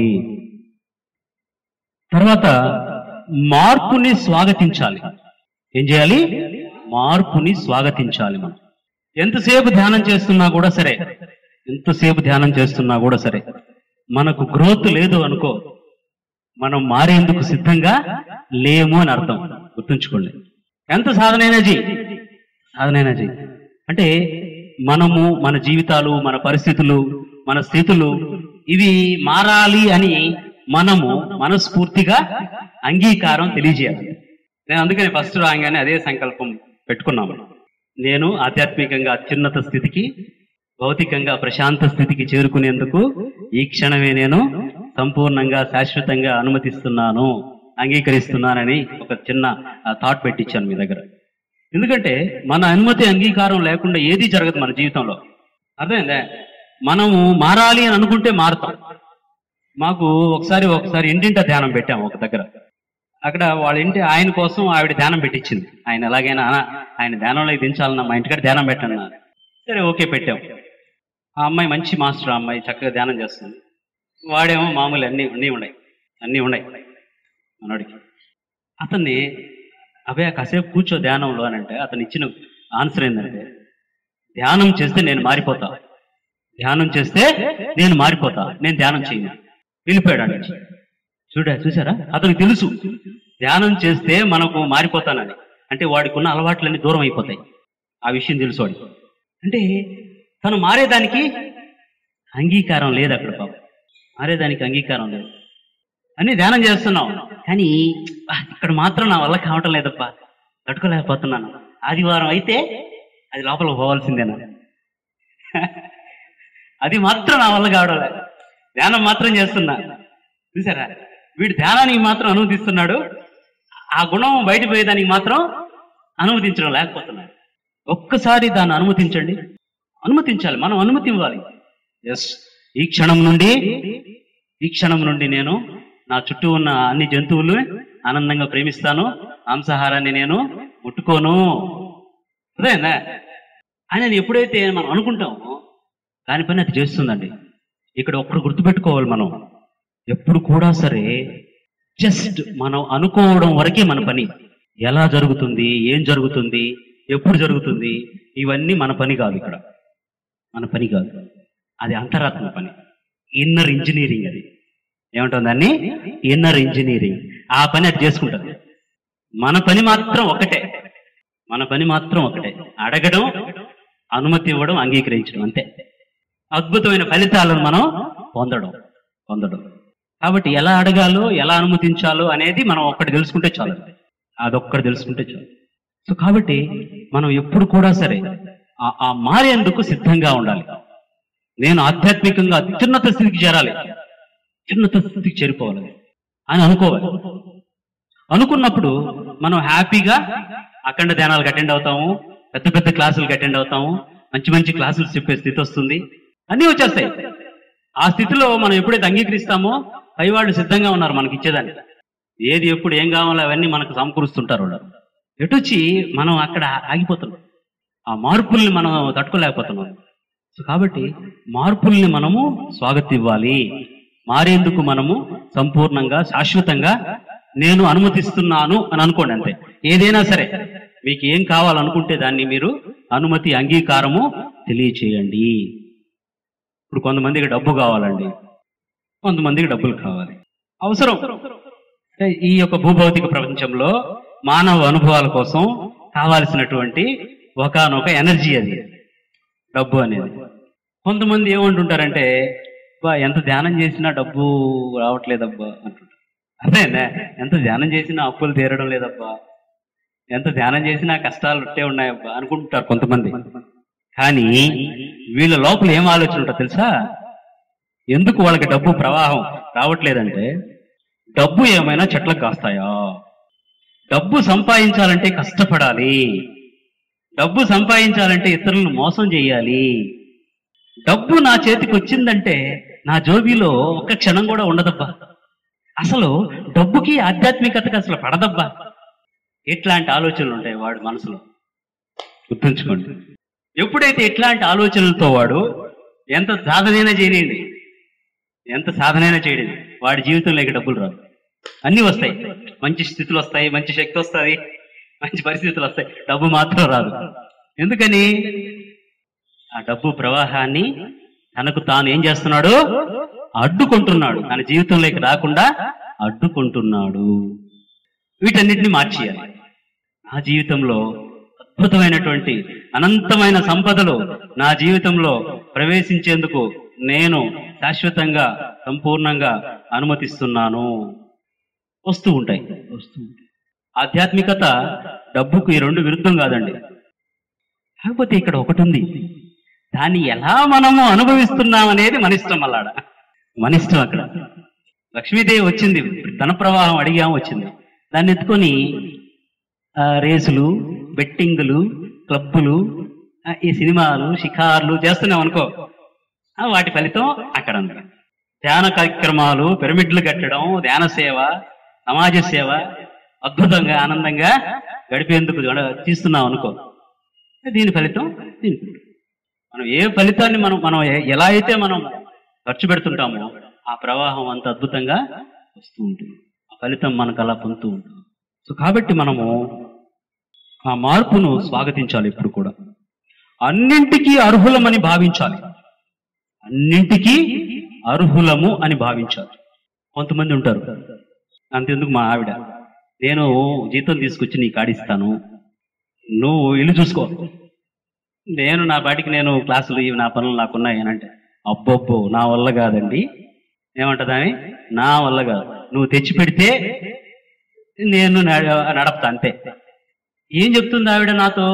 తర్వాత మార్పుని స్వాగతించాలి ఏం చేయాలి మార్పుని స్వాగతించాలి మనం ఎంతసేపు ధ్యానం చేస్తున్నా కూడా సరే ఎంతసేపు ధ్యానం చేస్తున్నా కూడా సరే మనకు గ్రోత్ లేదు అనుకో మనం మారేందుకు సిద్ధంగా లేము అని అర్థం గుర్తుంచుకోండి ఎంత సాధనైనా జీ సాధనైనా జీ అంటే మనము మన జీవితాలు మన పరిస్థితులు మన స్థితులు ఇవి మారాలి అని మనము మనస్ఫూర్తిగా అంగీకారం తెలియజేయాలి నేను అందుకని ఫస్ట్ రాగానే అదే సంకల్పం పెట్టుకున్నాము నేను ఆధ్యాత్మికంగా అత్యున్నత స్థితికి భౌతికంగా ప్రశాంత స్థితికి చేరుకునేందుకు ఈ క్షణమే నేను సంపూర్ణంగా శాశ్వతంగా అనుమతిస్తున్నాను అంగీకరిస్తున్నానని ఒక చిన్న థాట్ పెట్టించాను మీ దగ్గర ఎందుకంటే మన అనుమతి అంగీకారం లేకుండా ఏది జరగదు మన జీవితంలో అర్థమైందా మనము మారాలి అని అనుకుంటే మారుతాం మాకు ఒకసారి ఒకసారి ఇంటింట ధ్యానం పెట్టాము ఒక దగ్గర అక్కడ వాళ్ళ ఇంటి ఆయన కోసం ఆవిడ ధ్యానం పెట్టించింది ఆయన ఎలాగైనా "అన్నా, ఆయన ధ్యానంలో దించాలన్నా మా ఇంటికాడ ధ్యానం పెట్టండి అన్నారు. సరే ఓకే పెట్టాం ఆ అమ్మాయి మంచి మాస్టర్ ఆ అమ్మాయి చక్కగా ధ్యానం చేస్తుంది వాడేమో మామూలు అన్ని అన్నీ ఉన్నాయి అన్నీ ఉన్నాయి మనోడికి అతన్ని అభయ కాసేపు కూర్చో ధ్యానంలో అని అంటే అతను ఇచ్చిన ఆన్సర్ ఏంటంటే ధ్యానం చేస్తే నేను మారిపోతా ధ్యానం చేస్తే నేను మారిపోతా నేను ధ్యానం చేయను వెళ్ళిపోయాడు అక్కడి నుంచి. చూడా చూసారా అతనికి తెలుసు ధ్యానం చేస్తే మనకు మారిపోతానని అంటే వాడికి ఉన్న అలవాట్లన్నీ దూరం అయిపోతాయి ఆ విషయం తెలుసు వాడికి అంటే తను మారేదానికి అంగీకారం లేదు అక్కడ పాపం మారేదానికి అంగీకారం లేదు అని ధ్యానం చేస్తున్నాం కానీ "ఆ, ఇక్కడ మాత్రం నా వల్ల కావటం లేదప్పా తట్టుకోలేకపోతున్నాను ఆదివారం అయితే అది లోపలికి పోవాల్సిందేనా అది మాత్రం నా వల్ల కావడం లేదు ధ్యానం మాత్రం చేస్తున్నా చూసారా వీడు ధ్యానానికి మాత్రం అనుమతిస్తున్నాడు ఆ గుణం బయట పోయేదానికి మాత్రం అనుమతించడం లేకపోతున్నాడు ఒక్కసారి దాన్ని అనుమతించండి అనుమతించాలి మనం అనుమతి ఇవ్వాలి ఎస్ ఈ క్షణం నుండి ఈ క్షణం నుండి నేను నా చుట్టూ ఉన్న అన్ని జంతువులు ఆనందంగా ప్రేమిస్తాను మాంసాహారాన్ని నేను ముట్టుకోను అదేనా ఆయన ఎప్పుడైతే మనం అనుకుంటామో దాని పని అది చేస్తుందండి ఇక్కడ ఒక్కడు గుర్తుపెట్టుకోవాలి మనం ఎప్పుడు కూడా సరే జస్ట్ మనం అనుకోవడం వరకే మన పని ఎలా జరుగుతుంది ఏం జరుగుతుంది ఎప్పుడు జరుగుతుంది ఇవన్నీ మన పని కాదు ఇక్కడ మన పని కాదు అది అంతరాత్మ పని ఇన్నర్ ఇంజనీరింగ్ అది ఏమంటుంది దాన్ని ఇన్నర్ ఇంజనీరింగ్ ఆ పని అది చేసుకుంటుంది మన పని మాత్రం ఒకటే మన పని మాత్రం ఒకటే అడగడం అనుమతి ఇవ్వడం అంగీకరించడం అంతే అద్భుతమైన ఫలితాలను మనం పొందడం పొందడం కాబట్టి ఎలా అడగాలో ఎలా అనుమతించాలో అనేది మనం ఒక్కటి తెలుసుకుంటే చాలు అదొక్కటి తెలుసుకుంటే చాలు సో కాబట్టి మనం ఎప్పుడు కూడా సరే ఆ- ఆ మారేందుకు సిద్ధంగా ఉండాలి నేను ఆధ్యాత్మికంగా అత్యున్నత స్థితికి చేరాలి అత్యున్నత స్థితికి చేరిపోవాలి అని అనుకోవాలి అనుకున్నప్పుడు మనం హ్యాపీగా అఖండ ధ్యానాలకు అటెండ్ అవుతాము పెద్ద పెద్ద క్లాసులకు అటెండ్ అవుతాము మంచి మంచి క్లాసులు చెప్పే స్థితి వస్తుంది అన్నీ వచ్చేస్తాయి ఆ స్థితిలో మనం ఎప్పుడైతే అంగీకరిస్తామో పై వాళ్ళు సిద్ధంగా ఉన్నారు మనకి ఇచ్చేదానికి ఏది ఎప్పుడు ఏం కావాలో అవన్నీ మనకు సమకూరుస్తుంటారు వాళ్ళు ఎటొచ్చి మనం అక్కడ ఆగిపోతున్నాం ఆ మార్పుల్ని మనం తట్టుకోలేకపోతున్నాం సో కాబట్టి మార్పుల్ని మనము స్వాగతం ఇవ్వాలి మారేందుకు మనము సంపూర్ణంగా శాశ్వతంగా నేను అనుమతిస్తున్నాను అని అనుకోండి అంతే ఏదైనా సరే మీకు ఏం కావాలనుకుంటే దాన్ని మీరు అనుమతి అంగీకారము తెలియచేయండి ఇప్పుడు కొంతమందికి డబ్బు కావాలండి కొంతమందికి డబ్బులు కావాలి అవసరం అంటే ఈ యొక్క భూభౌతిక ప్రపంచంలో మానవ అనుభవాల కోసం కావాల్సినటువంటి ఒకనొక ఎనర్జీ అది డబ్బు అనేది కొంతమంది ఏమంటుంటారంటే బా ఎంత ధ్యానం చేసినా డబ్బు రావట్లేదబ్బా అంటుంటారు అదేనా ఎంత ధ్యానం చేసినా అప్పులు తీరడం లేదబ్బా ఎంత ధ్యానం చేసినా కష్టాలు ఉంటే ఉన్నాయబ్బా అనుకుంటారు కొంతమంది కానీ వీళ్ళ లోపల ఏం ఆలోచన ఉంటుందో తెలుసా ఎందుకు వాళ్ళకి డబ్బు ప్రవాహం రావట్లేదంటే డబ్బు ఏమైనా చెట్లకు కాస్తాయా డబ్బు సంపాదించాలంటే కష్టపడాలి డబ్బు సంపాదించాలంటే ఇతరులను మోసం చేయాలి డబ్బు నా చేతికి వచ్చిందంటే నా జోబీలో ఒక్క క్షణం కూడా ఉండదబ్బా అసలు డబ్బుకి ఆధ్యాత్మికతకి అసలు పడదబ్బా ఇట్లాంటి ఆలోచనలు ఉంటాయి వాడు మనసులో గుర్తుంచుకోండి ఎప్పుడైతే ఇట్లాంటి ఆలోచనలతో వాడు ఎంత సాధనైనా చేయలేండి ఎంత సాధనైనా చేయలేదు వాడి జీవితంలో ఇక డబ్బులు రావు అన్నీ వస్తాయి మంచి స్థితులు వస్తాయి మంచి శక్తి వస్తుంది మంచి పరిస్థితులు వస్తాయి డబ్బు మాత్రం రాదు ఎందుకని ఆ డబ్బు ప్రవాహాన్ని తనకు తాను ఏం చేస్తున్నాడు అడ్డుకుంటున్నాడు తన జీవితంలోకి రాకుండా అడ్డుకుంటున్నాడు వీటన్నిటిని మార్చేయాలి నా జీవితంలో అద్భుతమైనటువంటి అనంతమైన సంపదలు నా జీవితంలో ప్రవేశించేందుకు నేను శాశ్వతంగా సంపూర్ణంగా అనుమతిస్తున్నాను వస్తూ ఉంటాయి వస్తూ ఉంటాయి ఆధ్యాత్మికత డబ్బుకు ఈ రెండు విరుద్ధం కాదండి కాకపోతే ఇక్కడ ఒకటి ఉంది దాన్ని ఎలా మనము అనుభవిస్తున్నాం అనేది మన ఇష్టం అల్లాడ మన ఇష్టం అక్కడ లక్ష్మీదేవి వచ్చింది ధన ప్రవాహం అడిగాం వచ్చింది దాన్ని ఎత్తుకొని ఆ, రేసులు బెట్టింగులు క్లబ్బులు ఆ, ఈ సినిమాలు షికార్లు చేస్తున్నాం అనుకో ఆ, వాటి ఫలితం అక్కడ ఉంది ధ్యాన కార్యక్రమాలు పిరమిడ్లు కట్టడం ధ్యాన సేవ సమాజ సేవ అద్భుతంగా ఆనందంగా గడిపేందుకు గడ- తీస్తున్నాం అనుకో దీని ఫలితం దీనికి ఉంటుంది. మనం ఏ ఫలితాన్ని మనం మనం ఎ- ఎలా అయితే మనం ఖర్చు పెడుతుంటామో ఆ ప్రవాహం అంత అద్భుతంగా వస్తూ ఉంటుంది ఆ ఫలితం మనకు అలా పొందుతూ ఉంటుంది సో కాబట్టి మనము ఆ మార్పును స్వాగతించాలి ఇప్పుడు కూడా అన్నింటికీ అర్హులమని భావించాలి అన్నింటికీ అర్హులము అని భావించాలి కొంతమంది ఉంటారు అంతెందుకు మా ఆవిడ నేను జీతం తీసుకొచ్చి నీకు ఆడిస్తాను నువ్వు ఇల్లు చూసుకో నేను నా బాటికి నేను క్లాసులు ఇవి నా పనులు నాకున్నాయి అని అంటే అబ్బబ్బో నా వల్ల కాదండి ఏమంటదాని నా వల్ల కాదు నువ్వు తెచ్చి పెడితే నేను నడ- నడపతా అంతే ఏం చెప్తుంది ఆవిడ నాతో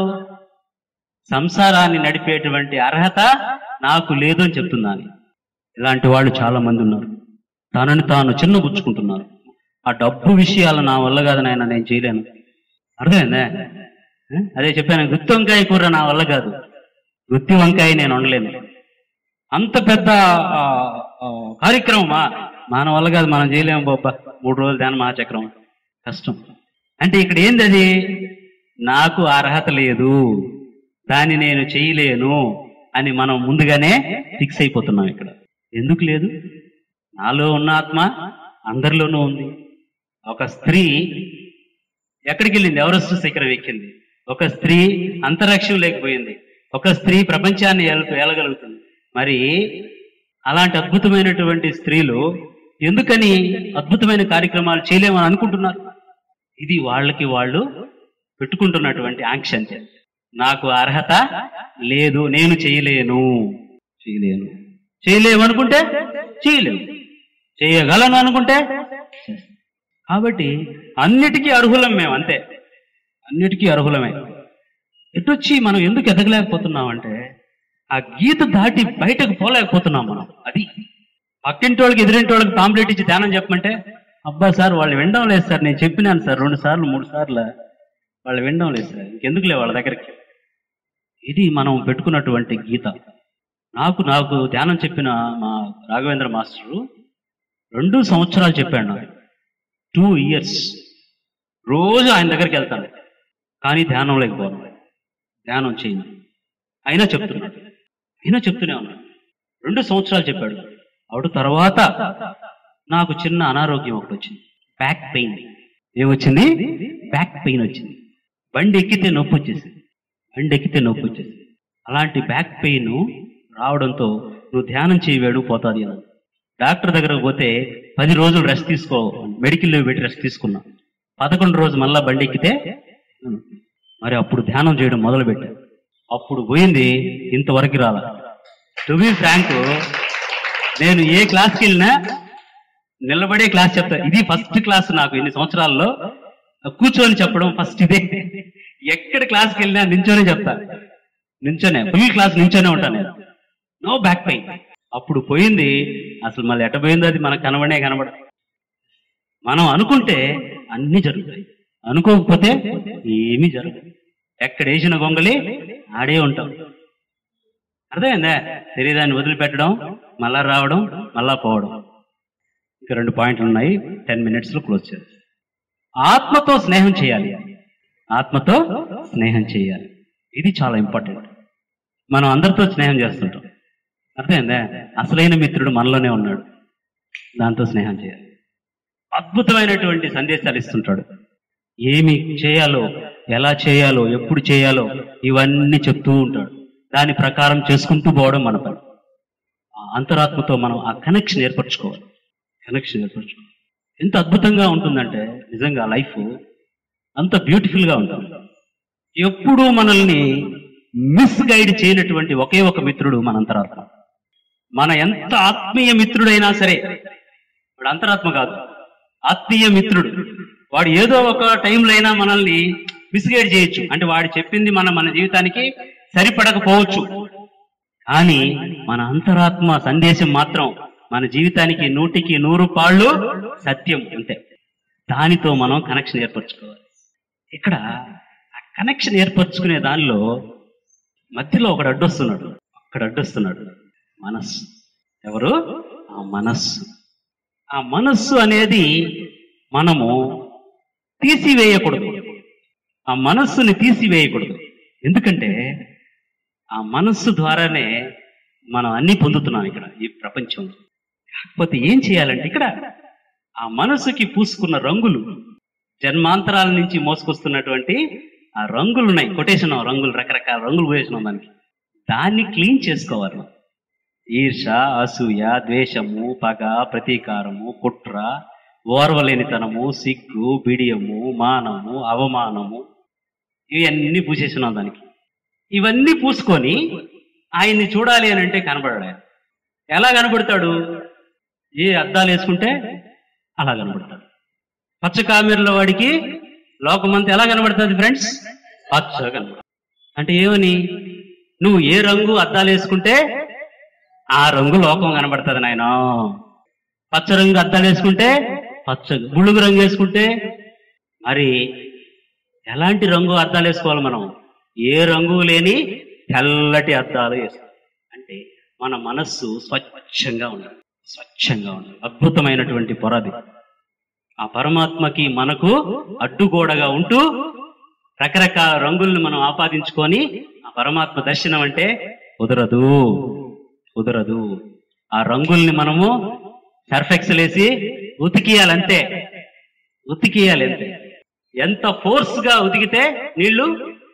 సంసారాన్ని నడిపేటువంటి అర్హత నాకు లేదు అని చెప్తున్నాను ఇలాంటి వాళ్ళు చాలా మంది ఉన్నారు తనని తాను చిన్నబుచ్చుకుంటున్నారు ఆ డబ్బు విషయాలు నా వల్ల కాదు నాయన నేను చేయలేను అర్థమైందా ఆ? అదే చెప్పాను గుత్తి వంకాయ కూర నా వల్ల కాదు గుత్తి వంకాయ నేను వండలేను అంత పెద్ద ఆ, ఆ, కార్యక్రమమా మన వల్ల కాదు మనం చేయలేము బాబా మూడు రోజులు ధ్యాన మహాచక్రం కష్టం అంటే ఇక్కడ ఏంది అది నాకు అర్హత లేదు దాన్ని నేను చేయలేను అని మనం ముందుగానే ఫిక్స్ అయిపోతున్నాం ఇక్కడ ఎందుకు లేదు నాలో ఉన్న ఆత్మ అందరిలోనూ ఉంది ఒక స్త్రీ ఎక్కడికి వెళ్ళింది ఎవరెస్ట్ శిఖరం ఎక్కింది ఒక స్త్రీ అంతరిక్షం లేకపోయింది ఒక స్త్రీ ప్రపంచాన్ని ఏల- ఏలగలుగుతుంది మరి అలాంటి అద్భుతమైనటువంటి స్త్రీలు ఎందుకని అద్భుతమైన కార్యక్రమాలు చేయలేమని అనుకుంటున్నారు ఇది వాళ్ళకి వాళ్ళు పెట్టుకుంటున్నటువంటి ఆంక్ష అంతే నాకు అర్హత లేదు నేను చేయలేను చేయలేను చేయలేము అనుకుంటే చేయలేము చేయగలను అనుకుంటే చేస్తాం. కాబట్టి అన్నిటికీ అర్హులం మేము అంతే అన్నిటికీ అర్హులమే ఎటొచ్చి మనం ఎందుకు ఎదగలేకపోతున్నాం అంటే ఆ గీత దాటి బయటకు పోలేకపోతున్నాం మనం అది పక్కింటి వాళ్ళకి ఎదురింటి వాళ్ళకి పాంప్లెట్ ఇచ్చి ధ్యానం చెప్పమంటే అబ్బా సార్ వాళ్ళు వినడం లేదు సార్ నేను చెప్పినాను సార్ రెండు సార్లు మూడు సార్లు వాళ్ళు వినడం లేదు సార్ ఇంకెందుకు లే వాళ్ళ దగ్గరికి ఇది మనం పెట్టుకున్నటువంటి గీత నాకు నాకు ధ్యానం చెప్పిన మా రాఘవేంద్ర మాస్టరు రెండు సంవత్సరాలు చెప్పాడు నాకు టూ ఇయర్స్ రోజు ఆయన దగ్గరికి వెళ్తాను కానీ ధ్యానం లేకపోను ధ్యానం చేయను అయినా చెప్తున్నాడు అయినా చెప్తూనే ఉన్నాడు రెండు సంవత్సరాలు చెప్పాడు ఆవిడ తర్వాత నాకు చిన్న అనారోగ్యం ఒకటి వచ్చింది బ్యాక్ పెయిన్ ఏమొచ్చింది బ్యాక్ పెయిన్ వచ్చింది బండి ఎక్కితే నొప్పి వచ్చేసింది బండి ఎక్కితే నొప్పి వచ్చేసింది అలాంటి బ్యాక్ పెయిన్ రావడంతో నువ్వు ధ్యానం చేయవేడు పోతాది అని డాక్టర్ దగ్గరకు పోతే పది రోజులు రెస్ట్ తీసుకో మెడికల్ లీవ్ పెట్టి రెస్ట్ తీసుకున్నా పదకొండు రోజు మళ్ళా బండి ఎక్కితే మరి అప్పుడు ధ్యానం చేయడం మొదలు పెట్టాను అప్పుడు పోయింది ఇంతవరకు రాల టు బి ఫ్రాంక్ నేను ఏ క్లాస్కి వెళ్ళినా నిలబడే క్లాస్ చెప్తా ఇది ఫస్ట్ క్లాస్ నాకు ఇన్ని సంవత్సరాల్లో కూర్చొని చెప్పడం ఫస్ట్ ఇదే ఎక్కడ క్లాస్కి వెళ్ళినా నించోనే చెప్తా నించోనే ఫుల్ క్లాస్ నించోనే ఉంటాను నేను నో బ్యాక్ పెయిన్ అప్పుడు పోయింది అసలు మళ్ళీ ఎట పోయిందో అది మనకు కనబడే కనబడ మనం అనుకుంటే అన్ని జరుగుతాయి అనుకోకపోతే ఏమీ జరగదు ఎక్కడ వేసిన గొంగలి ఆడే ఉంటాం అర్థమైందా శరీరాన్ని వదిలిపెట్టడం మళ్ళా రావడం మళ్ళా పోవడం ఇంకా రెండు పాయింట్లు ఉన్నాయి టెన్ మినిట్స్ లో క్లోజ్ చేయాలి ఆత్మతో స్నేహం చేయాలి ఆత్మతో స్నేహం చేయాలి ఇది చాలా ఇంపార్టెంట్ మనం అందరితో స్నేహం చేస్తుంటాం అర్థమైందా అసలైన మిత్రుడు మనలోనే ఉన్నాడు దాంతో స్నేహం చేయాలి అద్భుతమైనటువంటి సందేశాలు ఇస్తుంటాడు ఏమి చేయాలో ఎలా చేయాలో ఎప్పుడు చేయాలో ఇవన్నీ చెప్తూ ఉంటాడు దాని ప్రకారం చేసుకుంటూ పోవడం మన పని ఆ అంతరాత్మతో మనం ఆ కనెక్షన్ ఏర్పరచుకోవాలి కనెక్షన్ ఏర్పరచుకోవాలి ఎంత అద్భుతంగా ఉంటుందంటే నిజంగా లైఫ్ అంత బ్యూటిఫుల్ గా ఉంటుంది ఎప్పుడూ మనల్ని మిస్ గైడ్ చేయనటువంటి ఒకే ఒక మిత్రుడు మన అంతరాత్మ మన ఎంత ఆత్మీయ మిత్రుడైనా సరే వాడు అంతరాత్మ కాదు ఆత్మీయ మిత్రుడు వాడు ఏదో ఒక టైంలో అయినా మనల్ని మిస్గైడ్ చేయొచ్చు అంటే వాడు చెప్పింది మన మన జీవితానికి సరిపడకపోవచ్చు కానీ మన అంతరాత్మ సందేశం మాత్రం మన జీవితానికి నూటికి నూరు పాళ్ళు సత్యం అంతే దానితో మనం కనెక్షన్ ఏర్పరచుకోవాలి ఇక్కడ ఆ కనెక్షన్ ఏర్పరచుకునే దానిలో మధ్యలో ఒకడు అడ్డొస్తున్నాడు అక్కడ అడ్డొస్తున్నాడు మనస్సు ఎవరు ఆ మనస్సు ఆ మనస్సు అనేది మనము తీసివేయకూడదు ఆ మనస్సుని తీసివేయకూడదు ఎందుకంటే ఆ మనస్సు ద్వారానే మనం అన్ని పొందుతున్నాం ఇక్కడ ఈ ప్రపంచంలో కాకపోతే ఏం చేయాలంటే ఇక్కడ ఆ మనసుకి పూసుకున్న రంగులు జన్మాంతరాల నుంచి మోసుకొస్తున్నటువంటి ఆ రంగులు ఉన్నాయి కొటేషన్ రంగులు రకరకాల రంగులు వేసినాం దానికి దాన్ని క్లీన్ చేసుకోవాలి ఈర్ష అసూయ ద్వేషము పగ ప్రతీకారము కుట్ర ఓర్వలేనితనము సిగ్గు బిడియము మానము అవమానము ఇవన్నీ పూసేసినాం దానికి ఇవన్నీ పూసుకొని ఆయన్ని చూడాలి అని అంటే కనబడాడు ఆయన. ఎలా కనబడతాడు ఏ అద్దాలు వేసుకుంటే అలా కనబడతాడు పచ్చ కామెరలో వాడికి లోకమంతా ఎలా కనబడుతుంది ఫ్రెండ్స్ పచ్చగా కనబడుతుంది అంటే ఏమని నువ్వు ఏ రంగు అద్దాలు వేసుకుంటే ఆ రంగు లోకం కనబడుతుంది నాయన పచ్చ రంగు అద్దాలు వేసుకుంటే పచ్చ బులుగు రంగు వేసుకుంటే మరి ఎలాంటి రంగు అద్దాలు వేసుకోవాలి మనం ఏ రంగు లేని తెల్లటి అద్దాలు వేసుకోవాలి అంటే మన మనస్సు స్వచ్ఛంగా ఉండాలి స్వచ్ఛంగా ఉండాలి అద్భుతమైనటువంటి పొరది ఆ పరమాత్మకి మనకు అడ్డుగోడగా ఉంటూ రకరకాల రంగుల్ని మనం ఆపాదించుకొని ఆ పరమాత్మ దర్శనం అంటే కుదరదు కుదరదు ఆ రంగుల్ని మనము సర్ఫెక్సల్ వేసి ఉతికియాలంతే ఉతికియాలి అంతే ఎంత ఫోర్స్ గా ఉతికితే నీళ్లు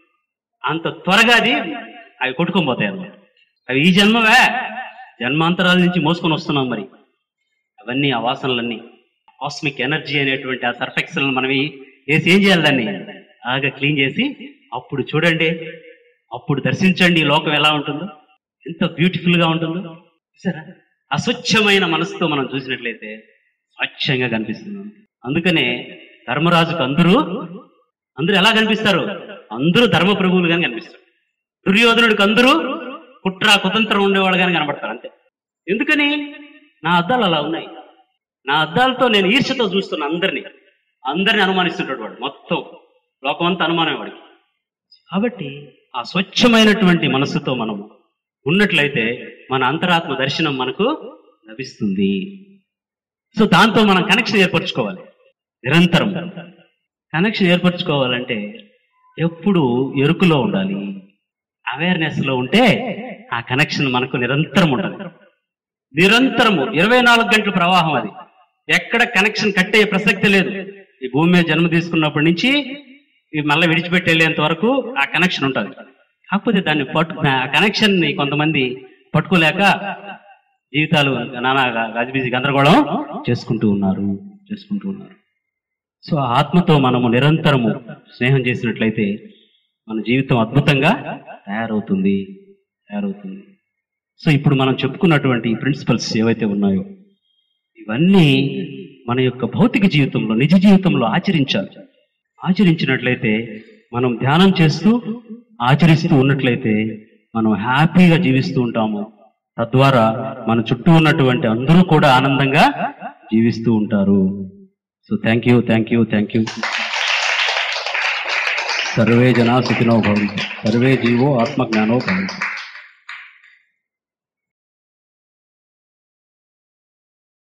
అంత త్వరగా అది అవి కొట్టుకొని పోతాయి అన్నమాట అవి ఈ జన్మవే జన్మాంతరాల నుంచి మోసుకొని వస్తున్నాం మరి అవన్నీ ఆ వాసనలన్నీ కాస్మిక్ ఎనర్జీ అనేటువంటి ఆ సర్ఫెక్సల్ మనం ఈ- వేసి ఏం చేయాలి దాన్ని బాగా క్లీన్ చేసి అప్పుడు చూడండి అప్పుడు దర్శించండి ఈ లోకం ఎలా ఉంటుందో ఎంత బ్యూటిఫుల్ గా ఉంటుందో చూసారా అస్వచ్ఛమైన మనసుతో మనం చూసినట్లయితే స్వచ్ఛంగా కనిపిస్తుంది అందుకనే ధర్మరాజుకు అందరూ అందరూ ఎలా కనిపిస్తారు అందరూ ధర్మ ప్రభువులుగానే కనిపిస్తారు దుర్యోధనుడికి అందరూ కుట్ర కుతంత్రం ఉండేవాళ్ళుగానే కనబడతారు అంతే ఎందుకని నా అద్దాలు అలా ఉన్నాయి నా అద్దాలతో నేను ఈర్ష్యతో చూస్తున్నా అందరినీ అందరిని అనుమానిస్తుంటాడు వాడు మొత్తం లోకమంతా అనుమానం వాడికి కాబట్టి ఆ స్వచ్ఛమైనటువంటి మనస్సుతో మనము ఉన్నట్లయితే మన అంతరాత్మ దర్శనం మనకు లభిస్తుంది సో దాంతో మనం కనెక్షన్ ఏర్పరచుకోవాలి నిరంతరం కనెక్షన్ ఏర్పరచుకోవాలంటే ఎప్పుడు ఎరుకులో ఉండాలి అవేర్నెస్ లో ఉంటే ఆ కనెక్షన్ మనకు నిరంతరం ఉండాలి నిరంతరము ఇరవై నాలుగు గంటల ప్రవాహం అది ఎక్కడ కనెక్షన్ కట్టే ప్రసక్తి లేదు ఈ భూమి మీద జన్మ తీసుకున్నప్పటి నుంచి ఈ మళ్ళీ విడిచిపెట్టి వెళ్ళేంత వరకు ఆ కనెక్షన్ ఉంటుంది కాకపోతే దాన్ని పట్టు ఆ కనెక్షన్ ని కొంతమంది పట్టుకోలేక జీవితాలు నానా గజిబిజి గందరగోళం చేసుకుంటూ ఉన్నారు చేసుకుంటూ ఉన్నారు సో ఆ ఆత్మతో మనము నిరంతరము స్నేహం చేసినట్లయితే మన జీవితం అద్భుతంగా తయారవుతుంది తయారవుతుంది సో ఇప్పుడు మనం చెప్పుకున్నటువంటి ప్రిన్సిపల్స్ ఏవైతే ఉన్నాయో ఇవన్నీ మన యొక్క భౌతిక జీవితంలో నిజ జీవితంలో ఆచరించాలి ఆచరించినట్లయితే మనం ధ్యానం చేస్తూ ఆచరిస్తూ ఉన్నట్లయితే మనం హ్యాపీగా జీవిస్తూ ఉంటాము తద్వారా మన చుట్టూ ఉన్నటువంటి అందరూ కూడా ఆనందంగా జీవిస్తూ ఉంటారు so thank you thank you thank you సర్వే జనా సుఖినో భవంతు సర్వే జీవో ఆత్మజ్ఞానో భవంతు